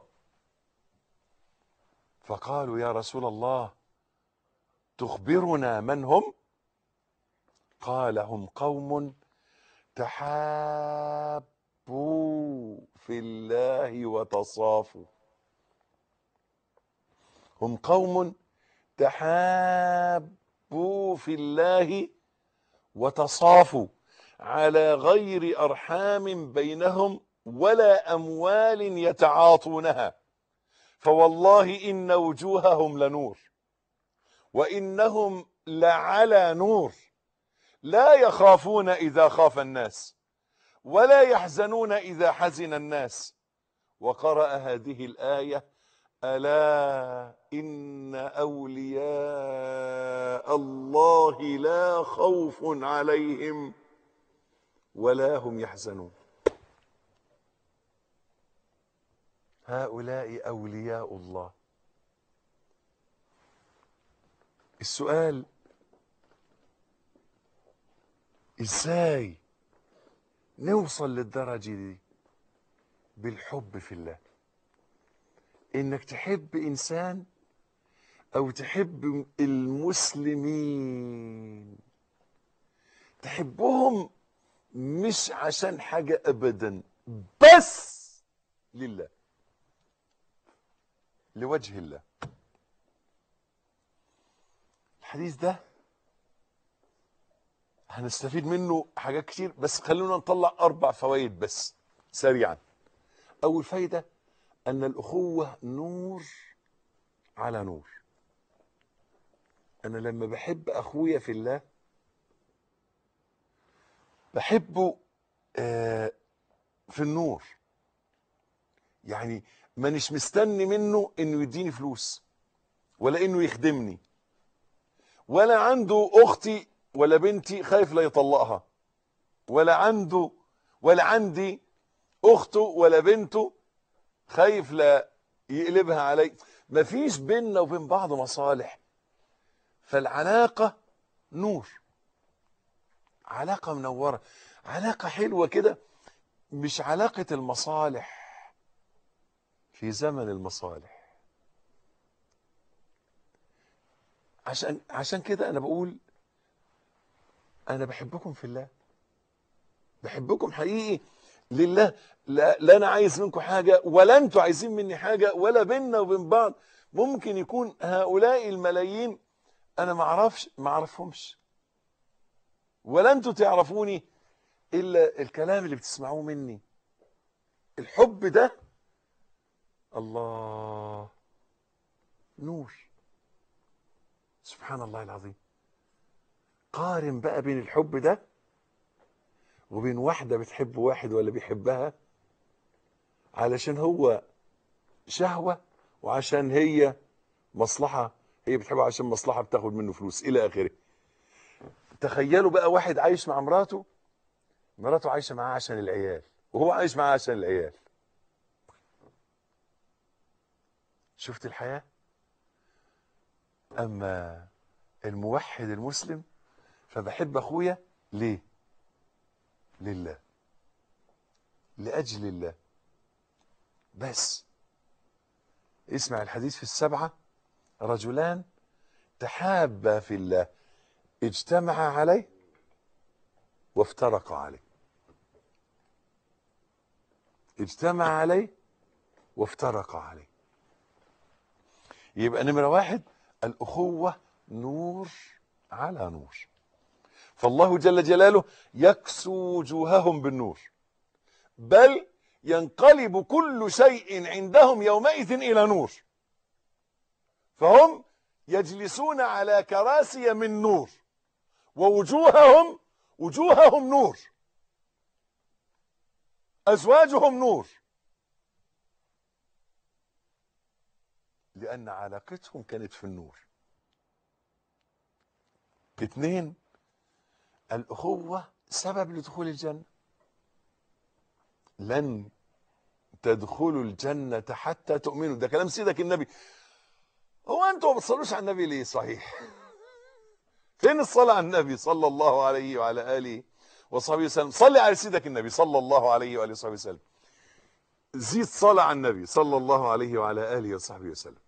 فقالوا يا رسول الله تخبرنا من هم قال هم قوم تحابوا في الله وتصافوا هم قوم تحابوا في الله وتصافوا على غير أرحام بينهم ولا أموال يتعاطونها فوالله إن وجوههم لنور وإنهم لعلى نور لا يخافون إذا خاف الناس ولا يحزنون إذا حزن الناس وقرأ هذه الآية ألا إن أولياء الله لا خوف عليهم ولا هم يحزنون هؤلاء أولياء الله السؤال ازاي نوصل للدرجة دي بالحب في الله انك تحب انسان او تحب المسلمين تحبهم مش عشان حاجة ابدا بس لله لوجه الله الحديث ده هنستفيد منه حاجات كتير بس خلونا نطلع اربع فوائد بس سريعا اول فايده ان الاخوه نور على نور انا لما بحب اخويا في الله بحبه آه في النور يعني مانيش مستني منه انه يديني فلوس ولا انه يخدمني ولا عنده اختي ولا بنتي خايف لا يطلقها ولا عنده ولا عندي اخته ولا بنته خايف لا يقلبها علي مفيش بيننا وبين بعض مصالح فالعلاقة نور علاقة منورة علاقة حلوة كده مش علاقة المصالح في زمن المصالح عشان عشان كده انا بقول انا بحبكم في الله بحبكم حقيقي لله لا, لا انا عايز منكم حاجه ولا انتوا عايزين مني حاجه ولا بيننا وبين بعض ممكن يكون هؤلاء الملايين انا ما اعرفش ما اعرفهمش ولا انتوا تعرفوني الا الكلام اللي بتسمعوه مني الحب ده الله نور سبحان الله العظيم قارن بقى بين الحب ده وبين واحدة بتحب واحد ولا بيحبها علشان هو شهوة وعشان هي مصلحة هي بتحبه عشان مصلحة بتاخد منه فلوس إلى آخره تخيلوا بقى واحد عايش مع مراته مراته عايشة معاه عشان العيال وهو عايش معاه عشان العيال شفت الحياة أما الموحد المسلم فبحب أخويا ليه لله لأجل الله بس اسمع الحديث في السبعة رجلان تحابا في الله اجتمعا عليه وافترقا عليه اجتمع عليه وافترقا عليه يبقى نمرة واحد الأخوة نور على نور فالله جل جلاله يكسو وجوههم بالنور بل ينقلب كل شيء عندهم يومئذ إلى نور فهم يجلسون على كراسي من نور ووجوههم وجوههم نور أزواجهم نور لأن علاقتهم كانت في النور اثنين الأخوة سبب لدخول الجنة لن تدخلوا الجنة حتى تؤمنوا ده كلام سيدك النبي هو أنتم ما بتصلوش على النبي ليه صحيح فين الصلاة على النبي صلى الله عليه وعلى آله وصحبه وسلم صلي على سيدك النبي صلى الله عليه وآله وصحبه وسلم زيد صلاة على النبي صلى الله عليه وعلى آله وصحبه وسلم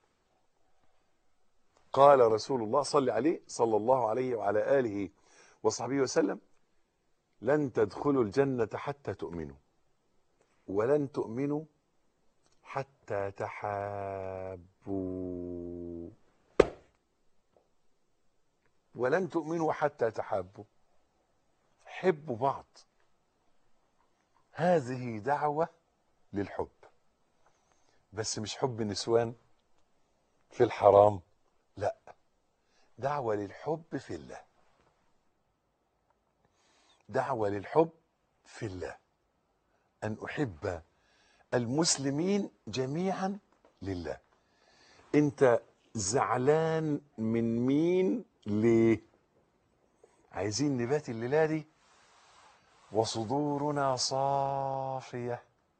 قال رسول الله صلى عليه صلى الله عليه وعلى آله وصحبه وسلم لن تدخلوا الجنة حتى تؤمنوا ولن تؤمنوا حتى تحابوا ولن تؤمنوا حتى تحابوا حبوا بعض هذه دعوة للحب بس مش حب نسوان في الحرام لا دعوة للحب في الله دعوة للحب في الله أن أحب المسلمين جميعا لله أنت زعلان من مين ليه عايزين نبات الليلة دي وصدورنا صافية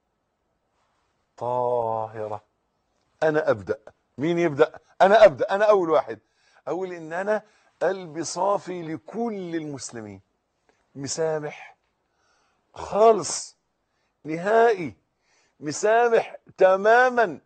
طاهرة أنا أبدأ مين يبدأ أنا أبدأ أنا أول واحد أقول إن أنا قلبي صافي لكل المسلمين مسامح خالص نهائي مسامح تماما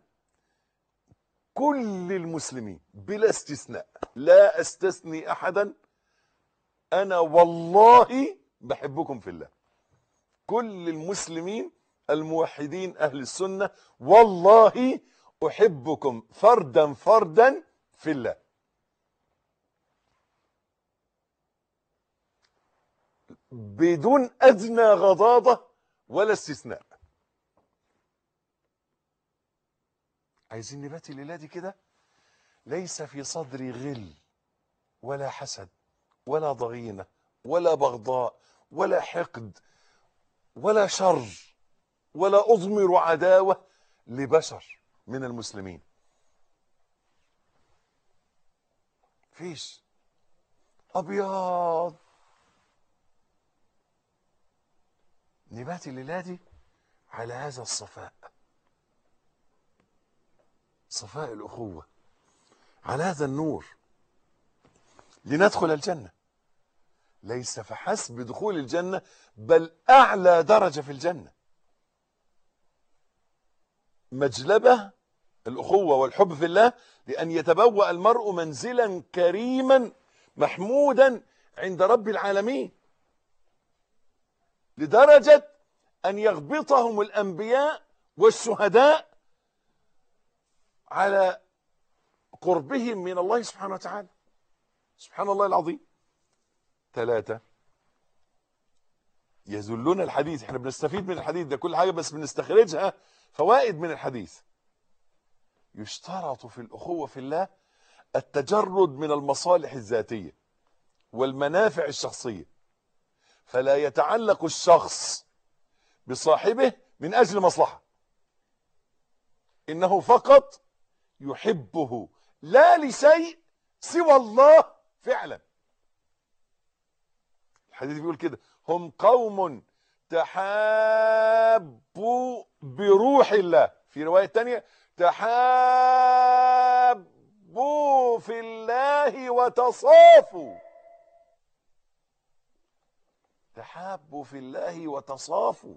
كل المسلمين بلا استثناء لا استثني احدا انا والله بحبكم في الله كل المسلمين الموحدين اهل السنه والله احبكم فردا فردا في الله بدون ادنى غضاضه ولا استثناء عايزين نبات الليله دي كده ليس في صدري غل ولا حسد ولا ضغينه ولا بغضاء ولا حقد ولا شر ولا اضمر عداوه لبشر من المسلمين فيش ابيض نبات الليله دي على هذا الصفاء صفاء الأخوة على هذا النور لندخل الجنة ليس فحسب دخول الجنة بل أعلى درجة في الجنة مجلبة الأخوة والحب في الله لأن يتبوأ المرء منزلا كريما محمودا عند رب العالمين لدرجة أن يغبطهم الأنبياء والشهداء على قربهم من الله سبحانه وتعالى سبحان الله العظيم ثلاثة يذلنا الحديث احنا بنستفيد من الحديث ده كل حاجة بس بنستخرجها فوائد من الحديث يشترط في الأخوة في الله التجرد من المصالح الذاتية والمنافع الشخصية فلا يتعلق الشخص بصاحبه من أجل مصلحة إنه فقط يحبه لا لشيء سوى الله فعلا الحديث بيقول كده هم قوم تحابوا بروح الله في رواية تانية تحابوا في الله وتصافوا تحابوا في الله وتصافوا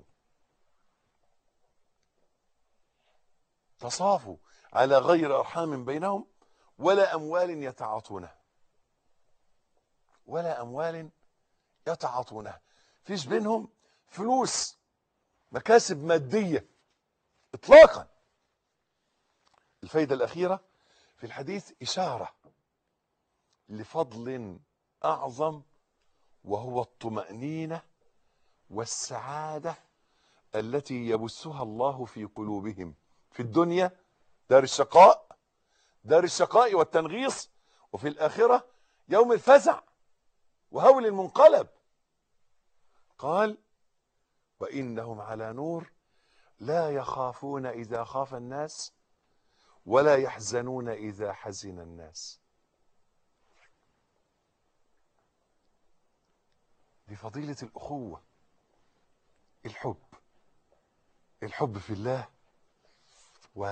تصافوا على غير أرحام بينهم ولا أموال يتعاطونها ولا أموال يتعاطونها فيش بينهم فلوس مكاسب مادية إطلاقا الفايدة الأخيرة في الحديث إشارة لفضل أعظم وهو الطمأنينة والسعادة التي يبثها الله في قلوبهم في الدنيا دار الشقاء دار الشقاء والتنغيص وفي الآخرة يوم الفزع وهول المنقلب قال وإنهم على نور لا يخافون إذا خاف الناس ولا يحزنون إذا حزن الناس بفضيلة الأخوة الحب الحب في الله و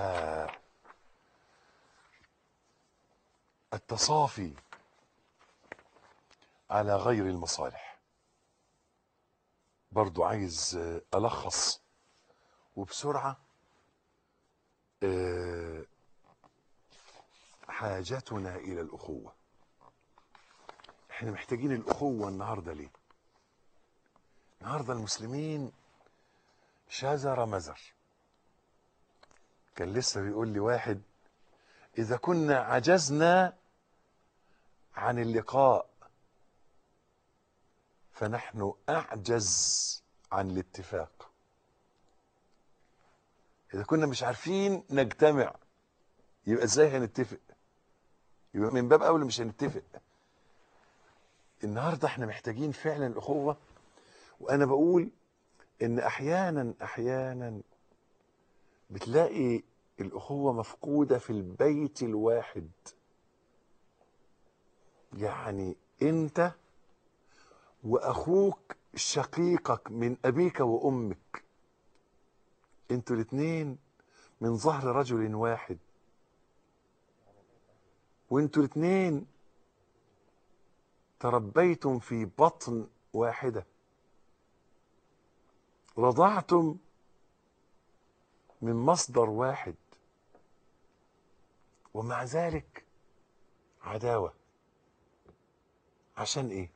التصافي على غير المصالح برضو عايز ألخص وبسرعة حاجتنا إلى الأخوة احنا محتاجين الأخوة النهاردة ليه النهاردة المسلمين شذر مزر كان لسه بيقول لي واحد إذا كنا عجزنا عن اللقاء فنحن أعجز عن الاتفاق إذا كنا مش عارفين نجتمع يبقى إزاي هنتفق يبقى من باب أولى مش هنتفق النهاردة احنا محتاجين فعلا الأخوة وأنا بقول إن أحيانا أحيانا بتلاقي الأخوة مفقودة في البيت الواحد يعني أنت وأخوك شقيقك من أبيك وأمك أنتوا الاثنين من ظهر رجل واحد وأنتوا الاثنين تربيتم في بطن واحدة رضعتم من مصدر واحد ومع ذلك عداوة عشان ايه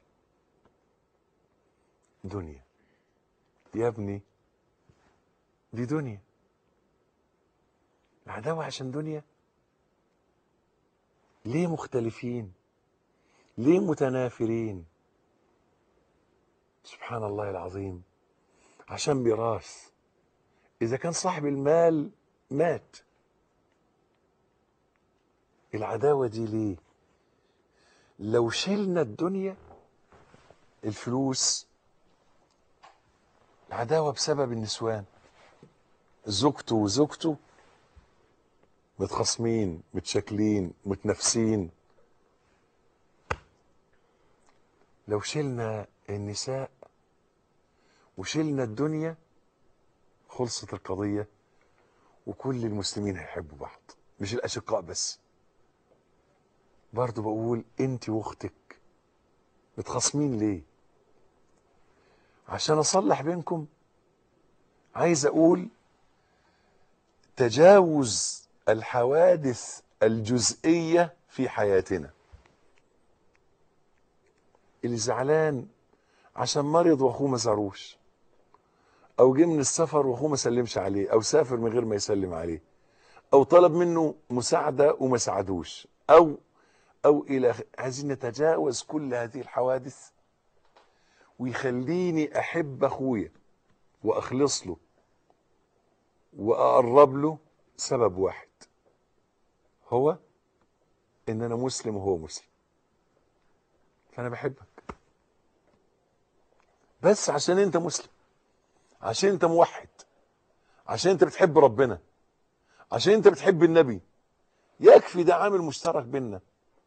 دنيا يا ابني دي دنيا العداوة عشان دنيا ليه مختلفين ليه متنافرين سبحان الله العظيم عشان ميراث إذا كان صاحب المال مات العداوة دي ليه لو شلنا الدنيا الفلوس العداوة بسبب النسوان زوجته وزوجته متخاصمين متشاكلين متنافسين لو شلنا النساء وشلنا الدنيا خلصت القضية وكل المسلمين هيحبوا بعض مش الأشقاء بس برضو بقول انت واختك متخاصمين ليه عشان اصلح بينكم عايز اقول تجاوز الحوادث الجزئية في حياتنا اللي زعلان عشان مرض واخوه ما زاروش او جه من السفر واخوه ما سلمش عليه او سافر من غير ما يسلم عليه او طلب منه مساعده وما ساعدوش او او الى آخره. عايزين نتجاوز كل هذه الحوادث ويخليني احب اخويا واخلص له واقرب له سبب واحد هو ان انا مسلم وهو مسلم فانا بحبك بس عشان انت مسلم عشان انت موحد عشان انت بتحب ربنا عشان انت بتحب النبي يكفي ده عامل مشترك بينا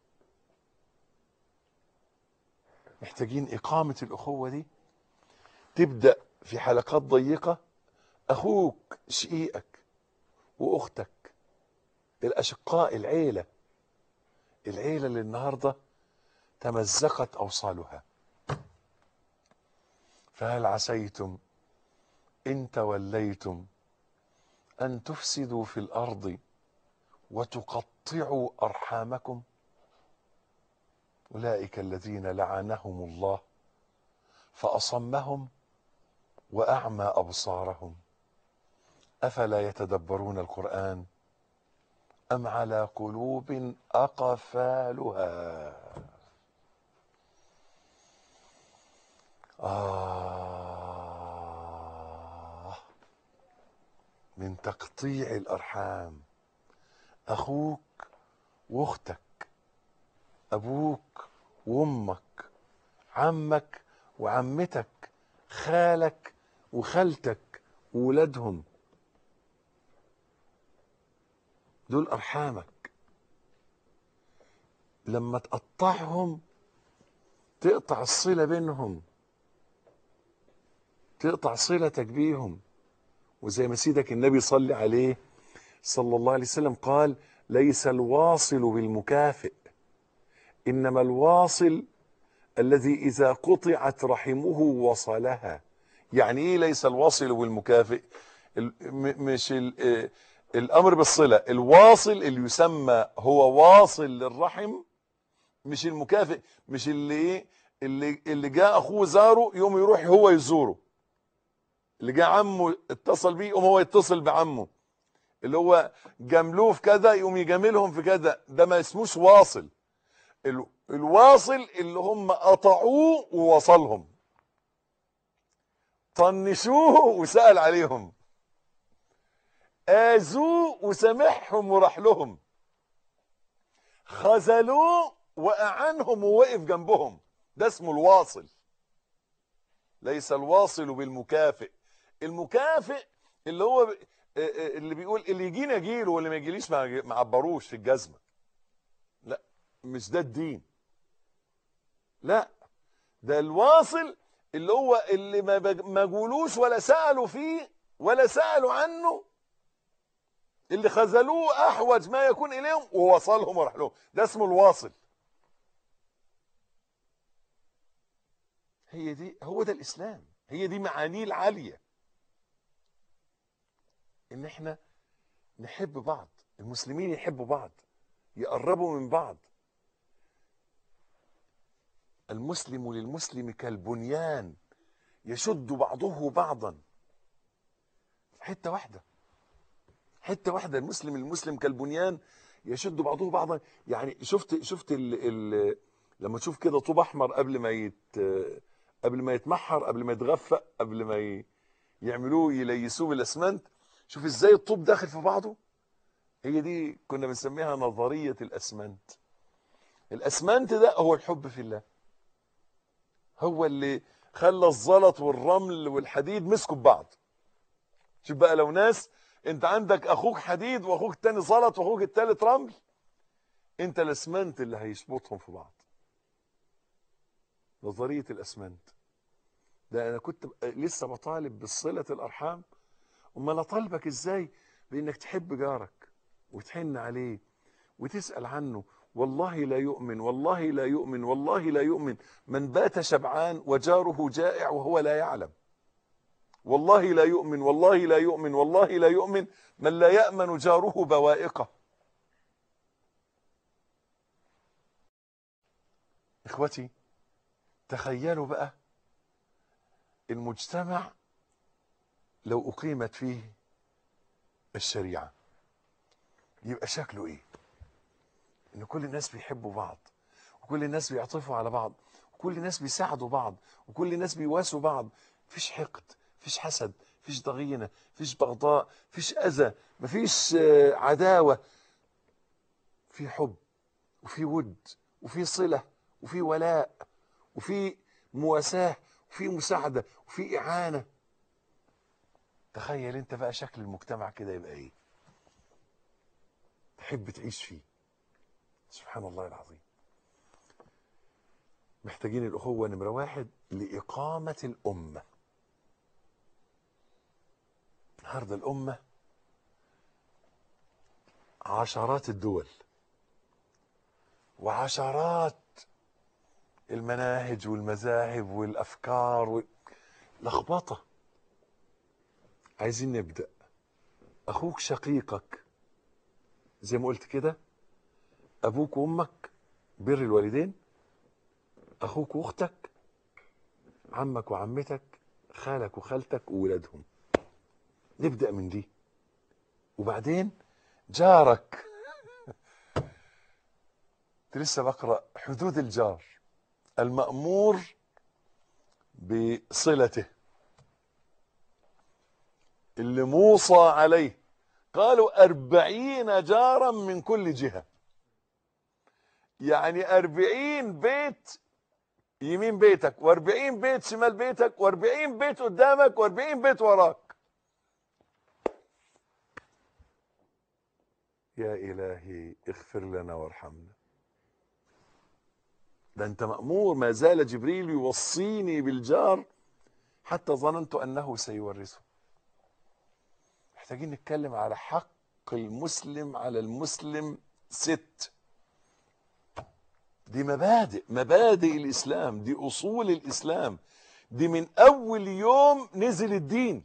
محتاجين إقامة الأخوة دي تبدأ في حلقات ضيقة أخوك شقيقك وأختك الأشقاء العيلة العيلة اللي النهاردة تمزقت أوصالها فهل عسيتم إن توليتم أن تفسدوا في الأرض وتقطعوا أرحامكم أولئك الذين لعنهم الله فأصمهم وأعمى أبصارهم أفلا يتدبرون القرآن أم على قلوب أقفالها آه من تقطيع الأرحام أخوك وأختك أبوك وأمك عمك وعمتك خالك وخالتك وولادهم دول أرحامك لما تقطعهم تقطع الصلة بينهم تقطع صلتك بيهم وزي ما سيدك النبي صلى عليه صلى الله عليه وسلم قال ليس الواصل بالمكافئ انما الواصل الذي اذا قطعت رحمه وصلها يعني ايه ليس الواصل بالمكافئ ال- م- مش ال- آه، الامر بالصله الواصل اللي يسمى هو واصل للرحم مش المكافئ مش اللي ايه اللي اللي جاء اخوه زاره يوم يروح هو يزوره اللي جاء عمه اتصل بيه يقوم هو يتصل بعمه اللي هو جاملوه في كذا يقوم يجاملهم في كذا ده ما اسموش واصل ال- الواصل اللي هم قطعوه ووصلهم طنشوه وسأل عليهم آذوه وسامحهم وراح لهم خذلوه وأعانهم ووقف جنبهم ده اسمه الواصل ليس الواصل بالمكافئ المكافئ اللي هو ب- آه، آه، اللي بيقول اللي يجيني اجيله واللي ما يجيليش ما أجي- ما عبروش في الجزمه لا مش ده الدين لا ده الواصل اللي هو اللي ما بج- ما جولوش ولا سالوا فيه ولا سالوا عنه اللي خذلوه احوج ما يكون اليهم ووصلهم وراح لهم ده اسمه الواصل هي دي هو ده الاسلام هي دي معانيه العاليه ان احنا نحب بعض المسلمين يحبوا بعض يقربوا من بعض المسلم للمسلم كالبنيان يشد بعضه بعضا حته واحده حته واحده المسلم المسلم كالبنيان يشد بعضه بعضا يعني شفت شفت ال ال لما تشوف كده طوب احمر قبل ما يت قبل ما يتمحر قبل ما يتغفق قبل ما ي... يعملوه يليسوه بالاسمنت شوف ازاي الطوب داخل في بعضه هي دي كنا بنسميها نظريه الاسمنت الاسمنت ده هو الحب في الله هو اللي خلى الزلط والرمل والحديد مسكوا ببعض شوف بقى لو ناس انت عندك اخوك حديد واخوك التاني زلط واخوك التالت رمل انت الاسمنت اللي هيشبطهم في بعض نظريه الاسمنت ده انا كنت لسه بطالب بالصله الارحام امال اطالبك ازاي بانك تحب جارك وتحن عليه وتسال عنه والله لا يؤمن والله لا يؤمن والله لا يؤمن من بات شبعان وجاره جائع وهو لا يعلم والله لا يؤمن والله لا يؤمن والله لا يؤمن من لا يأمن جاره بوائقه اخوتي تخيلوا بقى المجتمع لو اقيمت فيه الشريعه يبقى شكله ايه ان كل الناس بيحبوا بعض وكل الناس بيعطفوا على بعض وكل الناس بيساعدوا بعض وكل الناس بيواسوا بعض مفيش حقد مفيش حسد مفيش ضغينه مفيش بغضاء مفيش اذى مفيش آه، عداوه في حب وفي ود وفي صله وفي ولاء وفي مواساه وفي مساعده وفي اعانه تخيل انت بقى شكل المجتمع كده يبقى ايه تحب تعيش فيه سبحان الله العظيم محتاجين الأخوة نمرة واحد لإقامة الأمة النهارده الأمة عشرات الدول وعشرات المناهج والمذاهب والأفكار وال- لخبطة عايزين نبدأ أخوك شقيقك زي ما قلت كده أبوك وأمك بر الوالدين اخوك واختك عمك وعمتك خالك وخالتك وولادهم نبدا من دي وبعدين جارك كنت لسه بقرا حدود الجار المامور بصلته اللي موصى عليه قالوا أربعين جارا من كل جهة يعني أربعين بيت يمين بيتك و40 بيت شمال بيتك و40 بيت قدامك و40 بيت وراك يا إلهي اغفر لنا وارحمنا ده أنت مأمور ما زال جبريل يوصيني بالجار حتى ظننت أنه سيورثه محتاجين نتكلم على حق المسلم على المسلم ست دي مبادئ مبادئ الاسلام دي اصول الاسلام دي من اول يوم نزل الدين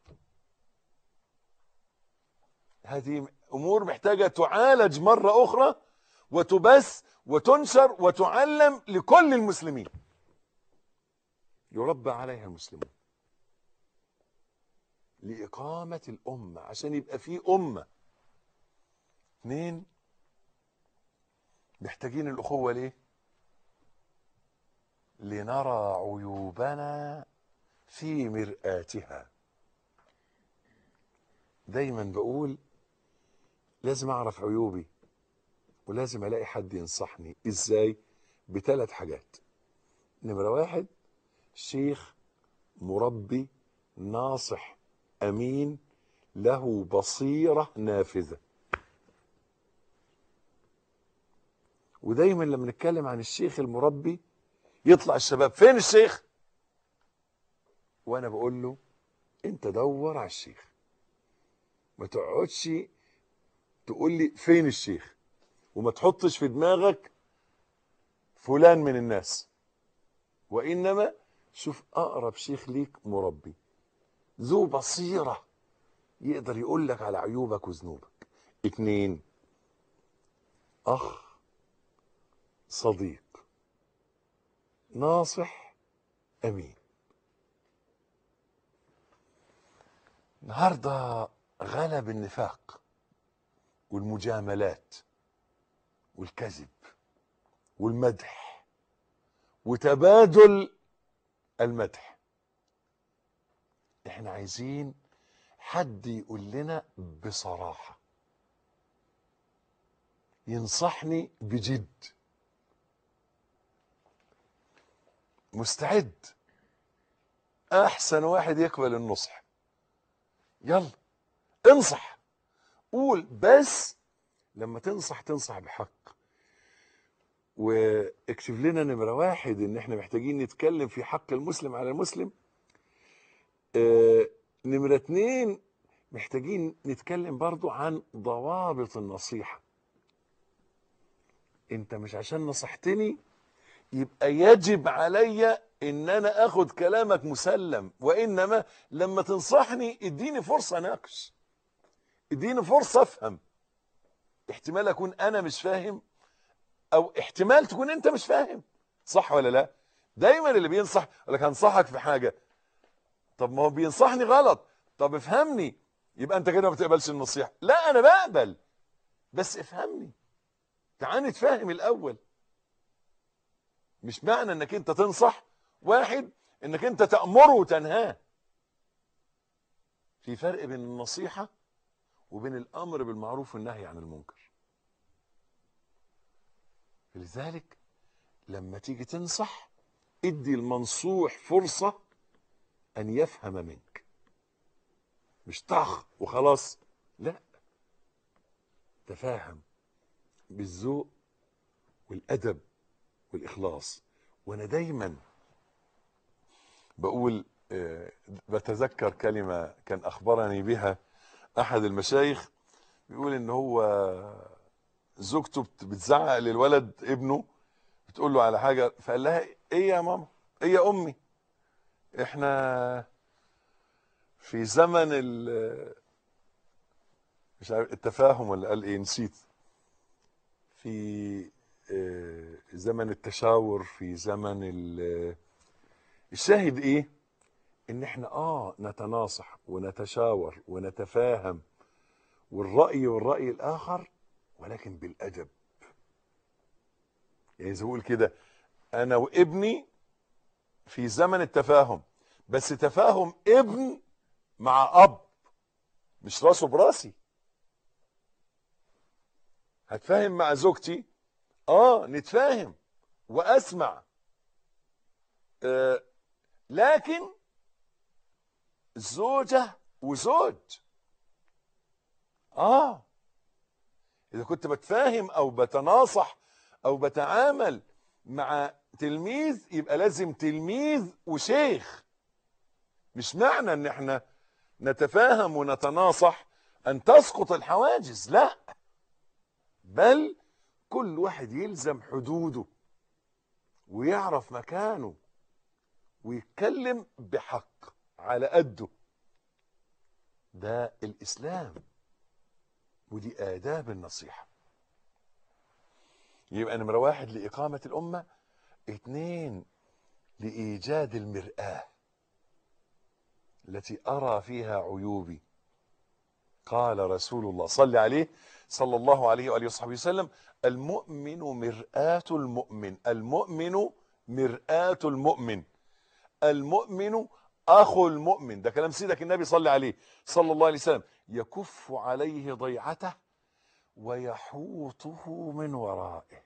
هذه امور محتاجه تعالج مره اخرى وتبث وتنشر وتعلم لكل المسلمين يربى عليها المسلمون لإقامة الأمة عشان يبقى في أمة اثنين محتاجين الأخوة ليه؟ لنرى عيوبنا في مرآتها دايما بقول لازم أعرف عيوبي ولازم ألاقي حد ينصحني إزاي؟ بثلاث حاجات نمرة واحد شيخ مربي ناصح أمين له بصيرة نافذة ودايما لما نتكلم عن الشيخ المربي يطلع الشباب فين الشيخ وانا بقول له انت دور على الشيخ ما تقعدش تقول لي فين الشيخ وما تحطش في دماغك فلان من الناس وانما شوف اقرب شيخ ليك مربي ذو بصيره يقدر يقول لك على عيوبك وذنوبك اتنين اخ صديق ناصح امين النهارده غلب النفاق والمجاملات والكذب والمدح وتبادل المدح احنا عايزين حد يقول لنا بصراحه ينصحني بجد مستعد احسن واحد يقبل النصح يلا انصح قول بس لما تنصح تنصح بحق واكتب لنا نمرة واحد ان احنا محتاجين نتكلم في حق المسلم على المسلم اه نمرة اتنين محتاجين نتكلم برضو عن ضوابط النصيحة انت مش عشان نصحتني يبقى يجب علي ان انا اخد كلامك مسلم وانما لما تنصحني اديني فرصة اناقش اديني فرصة افهم احتمال اكون انا مش فاهم او احتمال تكون انت مش فاهم صح ولا لا دايما اللي بينصح يقول لك هنصحك في حاجه طب ما هو بينصحني غلط طب افهمني يبقى انت كده ما بتقبلش النصيحه لا انا بقبل بس افهمني تعال نتفاهم الاول مش معنى انك انت تنصح واحد انك انت تأمره وتنهاه في فرق بين النصيحة وبين الامر بالمعروف والنهي عن المنكر لذلك لما تيجي تنصح ادي المنصوح فرصة ان يفهم منك مش طخ وخلاص لا تفاهم بالذوق والادب والاخلاص وانا دايما بقول آه، بتذكر كلمه كان اخبرني بها احد المشايخ بيقول ان هو زوجته بت- بتزعق للولد ابنه بتقول له على حاجه فقال لها ايه يا ماما ايه يا امي احنا في زمن ال مش عارف التفاهم ولا قال ايه نسيت في آه، زمن التشاور في زمن ال- الشاهد ايه ان احنا اه نتناصح ونتشاور ونتفاهم والرأي والرأي الآخر ولكن بالأدب يعني زي ما بقول كده أنا وابني في زمن التفاهم بس تفاهم ابن مع أب مش راسه براسي هتفاهم مع زوجتي اه نتفاهم واسمع آه لكن زوجة وزوج اه اذا كنت بتفاهم او بتناصح او بتعامل مع تلميذ يبقى لازم تلميذ وشيخ مش معنى ان احنا نتفاهم ونتناصح ان تسقط الحواجز لا بل كل واحد يلزم حدوده ويعرف مكانه ويتكلم بحق على قده ده الاسلام ودي آداب النصيحة يبقى نمرة واحد لإقامة الأمة اتنين لإيجاد المرآة التي أرى فيها عيوبي قال رسول الله صلى عليه صلى الله عليه وآله وصحبه وسلم المؤمن مرآة المؤمن المؤمن مرآة المؤمن المؤمن أخو المؤمن ده كلام سيدك النبي صلى عليه صلى الله عليه وسلم يكف عليه ضيعته ويحوطه من ورائه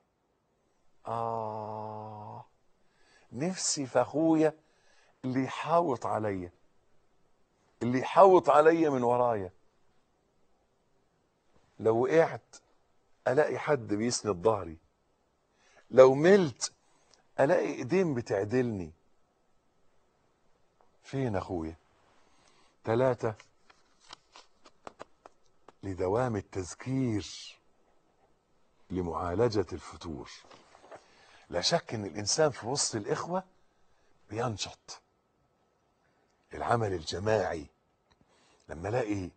آه نفسي في أخويا اللي يحاوط عليا اللي يحاوط عليا من ورايا لو وقعت الاقي حد بيسند ظهري لو ملت الاقي ايدين بتعدلني فين اخويا ثلاثة لدوام التذكير لمعالجة الفتور لا شك ان الانسان في وسط الاخوة بينشط العمل الجماعي لما الاقي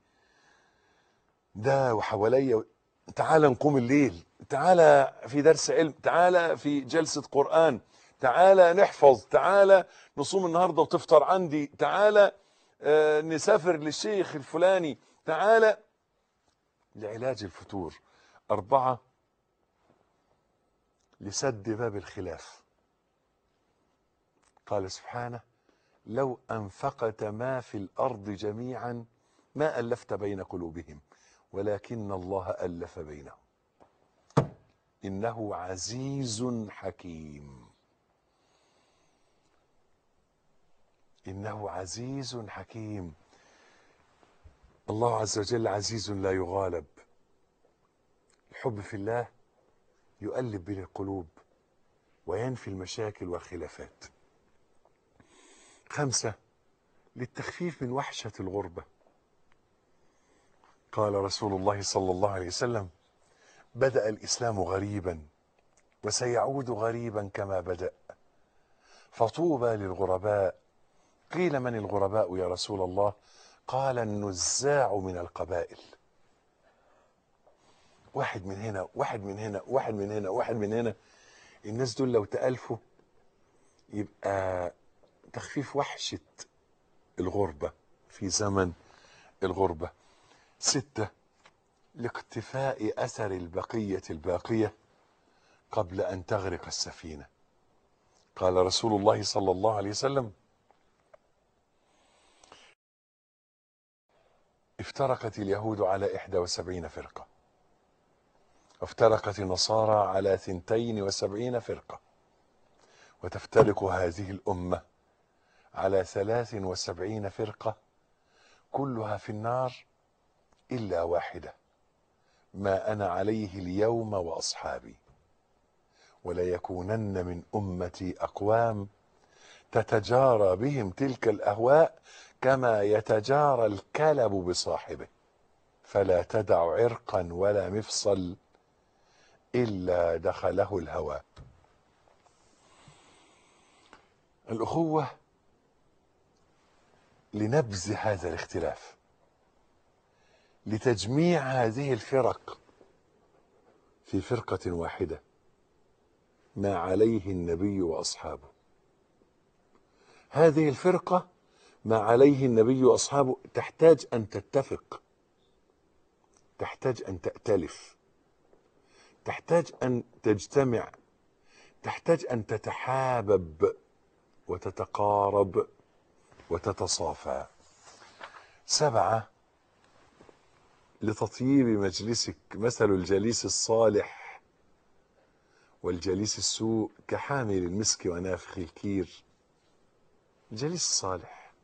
ده وحواليا تعالى نقوم الليل تعالى في درس علم تعالى في جلسة قرآن تعالى نحفظ تعالى نصوم النهاردة وتفطر عندي تعالى آه، نسافر للشيخ الفلاني تعالى لعلاج الفتور أربعة لسد باب الخلاف قال سبحانه لو أنفقت ما في الأرض جميعا ما ألفت بين قلوبهم ولكن الله ألف بينهم إنه عزيز حكيم إنه عزيز حكيم الله عز وجل عزيز لا يغالب الحب في الله يؤلف بين القلوب وينفي المشاكل والخلافات خمسة للتخفيف من وحشة الغربة قال رسول الله صلى الله عليه وسلم بدأ الإسلام غريبا وسيعود غريبا كما بدأ فطوبى للغرباء قيل من الغرباء يا رسول الله قال النزاع من القبائل واحد من هنا واحد من هنا واحد من هنا واحد من هنا الناس دول لو تألفوا يبقى تخفيف وحشة الغربة في زمن الغربة ستة لاقتفاء أثر البقية الباقية قبل أن تغرق السفينة قال رسول الله صلى الله عليه وسلم افترقت اليهود على إحدى وسبعين فرقة وافترقت النصارى على ثنتين وسبعين فرقة وتفترق هذه الأمة على ثلاث وسبعين فرقة كلها في النار إلا واحدة ما أنا عليه اليوم وأصحابي وليكونن من أمتي أقوام تتجارى بهم تلك الأهواء كما يتجارى الكلب بصاحبه فلا تدع عرقا ولا مفصل إلا دخله الهوى الأخوة لنبذ هذا الاختلاف لتجميع هذه الفرق في فرقة واحدة ما عليه النبي وأصحابه هذه الفرقة ما عليه النبي وأصحابه تحتاج أن تتفق تحتاج أن تأتلف تحتاج أن تجتمع تحتاج أن تتحابب وتتقارب وتتصافى سبعة لتطييب مجلسك مثل الجليس الصالح والجليس السوء كحامل المسك ونافخ الكير الجليس الصالح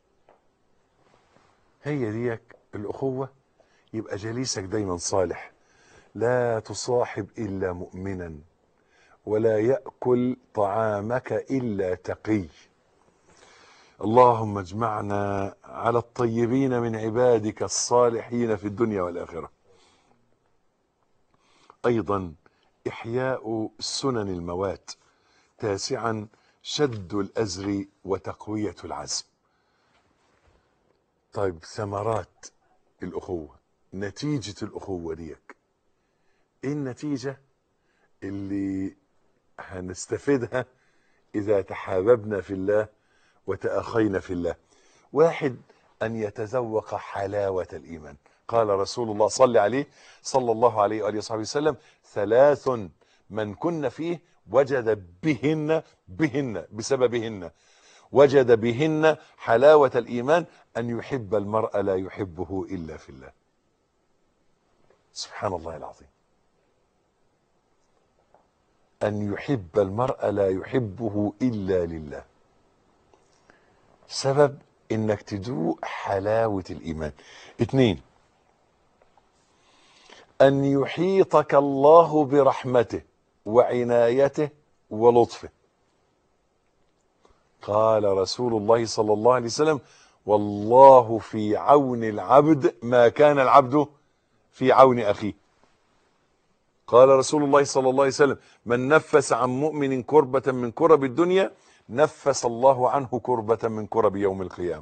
هي ديك الأخوة يبقى جليسك دايما صالح لا تصاحب إلا مؤمنا ولا يأكل طعامك إلا تقي اللهم اجمعنا على الطيبين من عبادك الصالحين في الدنيا والآخرة أيضا إحياء سنن الموات تاسعا شد الأزر وتقوية العزم طيب ثمرات الأخوة نتيجة الأخوة ديك إيه النتيجة اللي هنستفيدها إذا تحاببنا في الله وتأخينا في الله واحد أن يتذوق حلاوة الإيمان قال رسول الله صلى عليه صلى الله عليه وآله وصحبه وسلم ثلاث من كن فيه وجد بهن بهن بسببهن وجد بهن حلاوة الإيمان أن يحب المرء لا يحبه إلا في الله سبحان الله العظيم أن يحب المرء لا يحبه إلا لله سبب انك تذوق حلاوة الايمان اتنين ان يحيطك الله برحمته وعنايته ولطفه قال رسول الله صلى الله عليه وسلم والله في عون العبد ما كان العبد في عون اخيه قال رسول الله صلى الله عليه وسلم من نفس عن مؤمن كربة من كرب الدنيا نفس الله عنه كربة من كرب يوم القيامة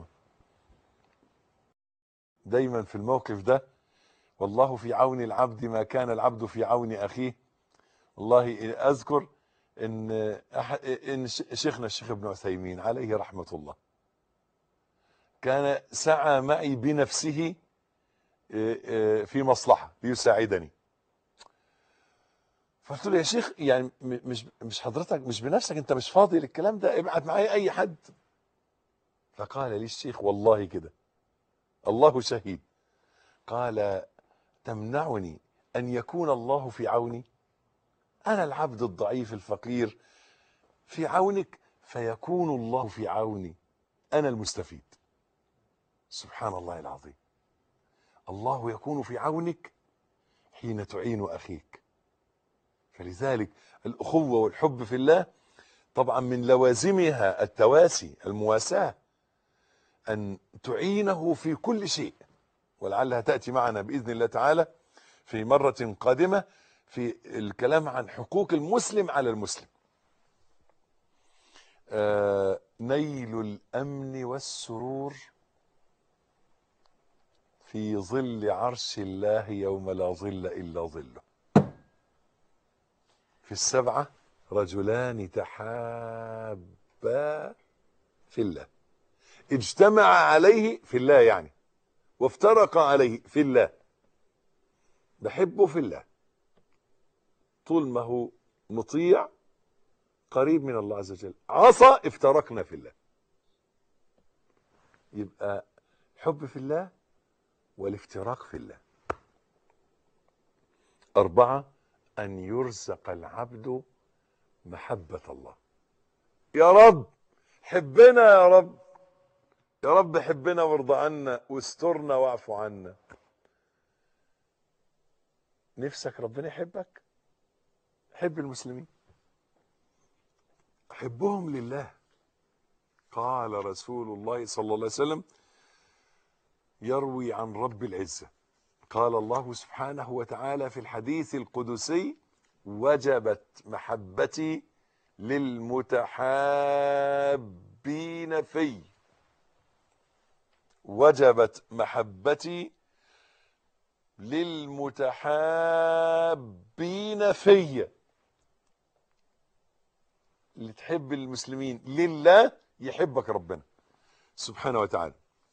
دايما في الموقف ده والله في عون العبد ما كان العبد في عون أخيه والله أذكر إن, إن شيخنا الشيخ ابن عثيمين عليه رحمة الله كان سعى معي بنفسه في مصلحة ليساعدني فقلت له يا شيخ يعني مش مش حضرتك مش بنفسك انت مش فاضي للكلام ده ابعت معايا اي حد فقال لي الشيخ والله كده الله شهيد قال تمنعني ان يكون الله في عوني انا العبد الضعيف الفقير في عونك فيكون الله في عوني انا المستفيد سبحان الله العظيم الله يكون في عونك حين تعين اخيك فلذلك الأخوة والحب في الله طبعا من لوازمها التواسي المواساة أن تعينه في كل شيء ولعلها تأتي معنا بإذن الله تعالى في مرة قادمة في الكلام عن حقوق المسلم على المسلم آه نيل الأمن والسرور في ظل عرش الله يوم لا ظل إلا ظله في السبعة رجلان تحابا تحابا في الله اجتمع عليه في الله يعني وافترق عليه في الله بحبه في الله طول ما هو مطيع قريب من الله عز وجل عصى افترقنا في الله يبقى حب في الله والافتراق في الله أربعة أن يرزق العبد محبة الله يا رب حبنا يا رب يا رب حبنا وارضى عنا واسترنا واعف عنا نفسك ربنا يحبك حب المسلمين حبهم لله قال رسول الله صلى الله عليه وسلم يروي عن رب العزة قال الله سبحانه وتعالى في الحديث القدسي وجبت محبتي للمتحابين في وجبت محبتي للمتحابين في اللي تحب المسلمين لله يحبك ربنا سبحانه وتعالى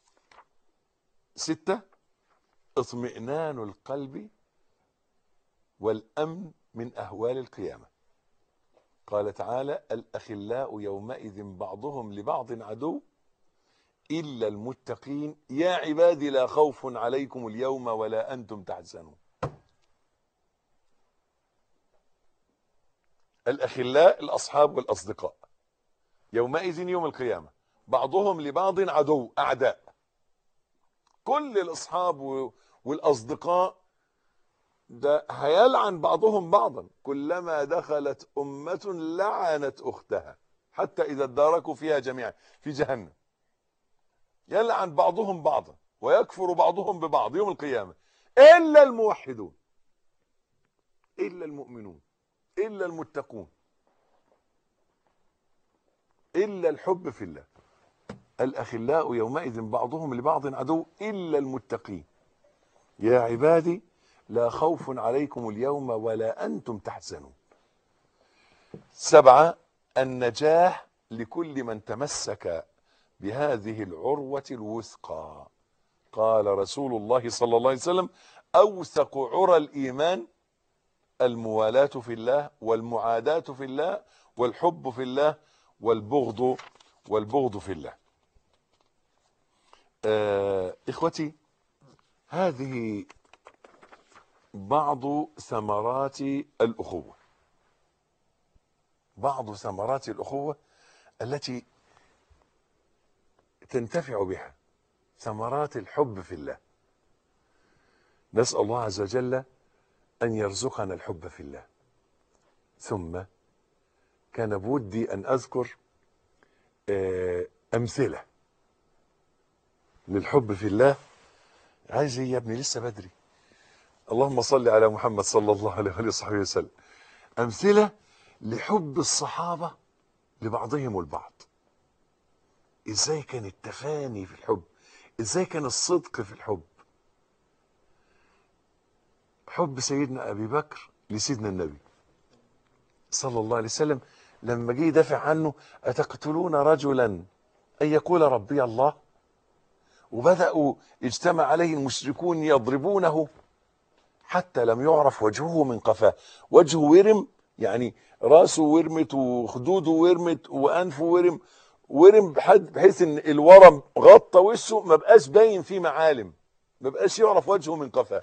ستة اطمئنان القلب والأمن من أهوال القيامة قال تعالى الأخلاء يومئذ بعضهم لبعض عدو إلا المتقين يا عبادي لا خوف عليكم اليوم ولا أنتم تحزنون الأخلاء الأصحاب والأصدقاء يومئذ يوم القيامة بعضهم لبعض عدو أعداء كل الأصحاب والأصدقاء ده هيلعن بعضهم بعضا كلما دخلت أمة لعنت أختها حتى إذا اداركوا فيها جميعا في جهنم يلعن بعضهم بعضا ويكفر بعضهم ببعض يوم القيامة إلا الموحدون إلا المؤمنون إلا المتقون إلا الحب في الله الأخلاء يومئذ بعضهم لبعض عدو إلا المتقين يا عبادي لا خوف عليكم اليوم ولا أنتم تحزنون سبعة النجاح لكل من تمسك بهذه العروة الوثقى قال رسول الله صلى الله عليه وسلم أوثق عرى الإيمان الموالاة في الله والمعاداة في الله والحب في الله والبغض والبغض في الله آه إخوتي هذه بعض ثمرات الأخوة بعض ثمرات الأخوة التي تنتفع بها ثمرات الحب في الله نسأل الله عز وجل أن يرزقنا الحب في الله ثم كان بودي أن أذكر أمثلة للحب في الله عايز ايه يا ابني لسه بدري اللهم صل على محمد صلى الله عليه وآله وصحبه وسلم أمثلة لحب الصحابة لبعضهم البعض ازاي كان التفاني في الحب ازاي كان الصدق في الحب حب سيدنا ابي بكر لسيدنا النبي صلى الله عليه وسلم لما جه يدافع عنه اتقتلون رجلا ان يقول ربي الله وبداوا اجتمع عليه المشركون يضربونه حتى لم يعرف وجهه من قفاه وجهه ورم يعني راسه ورمت وخدوده ورمت وانفه ورم ورم بحد بحيث ان الورم غطى وشه ما بقاش باين فيه معالم ما بقاش يعرف وجهه من قفاه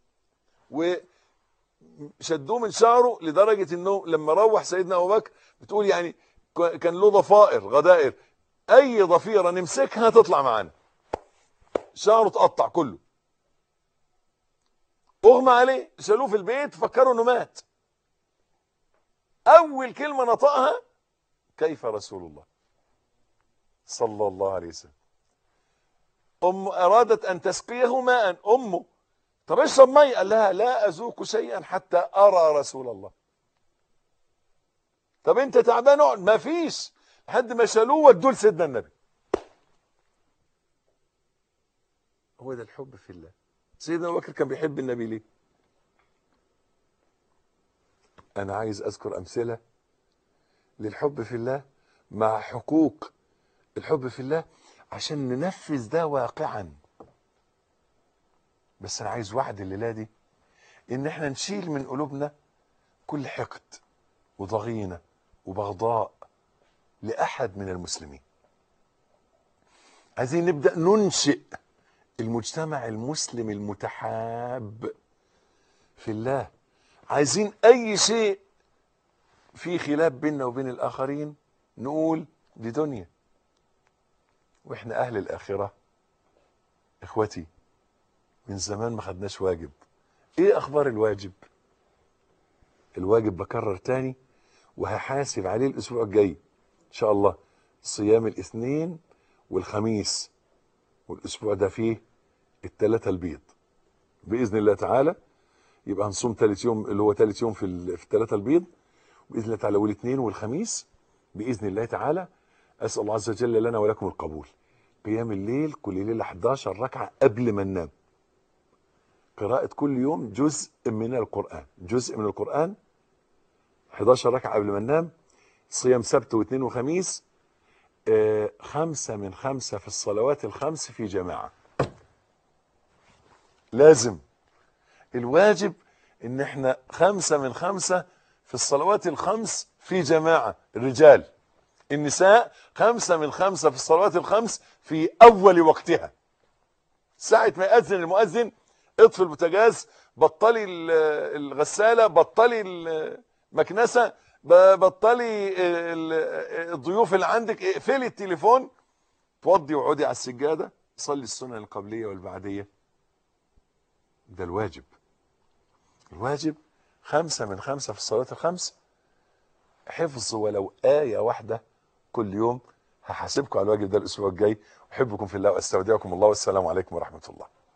وشدوه من شعره لدرجة انه لما روح سيدنا ابو بكر بتقول يعني كان له ضفائر غدائر اي ضفيرة نمسكها تطلع معانا شعره اتقطع كله اغمى عليه شالوه في البيت فكروا انه مات اول كلمة نطقها كيف رسول الله صلى الله عليه وسلم أم أرادت أن تسقيه ماء أمه طب اشرب مي قال لها لا أذوق شيئا حتى أرى رسول الله طب أنت تعبان اقعد ما فيش لحد ما شالوه ودوه لسيدنا النبي هو ده الحب في الله سيدنا أبو بكر كان بيحب النبي ليه أنا عايز أذكر أمثلة للحب في الله مع حقوق الحب في الله عشان ننفذ ده واقعا بس انا عايز وعد الليله دي ان احنا نشيل من قلوبنا كل حقد وضغينه وبغضاء لاحد من المسلمين عايزين نبدا ننشئ المجتمع المسلم المتحاب في الله عايزين اي شيء في خلاف بيننا وبين الاخرين نقول دي دنيا واحنا اهل الاخره اخوتي من زمان ما خدناش واجب ايه اخبار الواجب الواجب بكرر تاني وهحاسب عليه الاسبوع الجاي ان شاء الله صيام الاثنين والخميس والاسبوع ده فيه الثلاثة البيض باذن الله تعالى يبقى هنصوم ثالث يوم اللي هو ثالث يوم في ال- في الثلاثة البيض باذن الله تعالى والاثنين والخميس باذن الله تعالى اسال الله عز وجل لنا ولكم القبول قيام الليل كل ليله 11 ركعه قبل ما ننام قراءة كل يوم جزء من القرآن جزء من القرآن 11 ركعة قبل ما ننام صيام سبت واثنين وخميس آه، خمسة من خمسة في الصلوات الخمس في جماعة لازم الواجب ان احنا خمسة من خمسة في الصلوات الخمس في جماعة الرجال النساء خمسة من خمسة في الصلوات الخمس في أول وقتها ساعة ما يأذن المؤذن اطفي البوتاجاز بطلي ال- الغسالة بطلي المكنسة ب- بطلي ال- الضيوف اللي عندك اقفلي التليفون توضي وقعدي على السجادة صلي السنن القبلية والبعدية ده الواجب الواجب خمسة من خمسة في الصلاة الخمس حفظ ولو آية واحدة كل يوم هحاسبكم على الواجب ده الأسبوع الجاي أحبكم في الله وأستودعكم الله والسلام عليكم ورحمة الله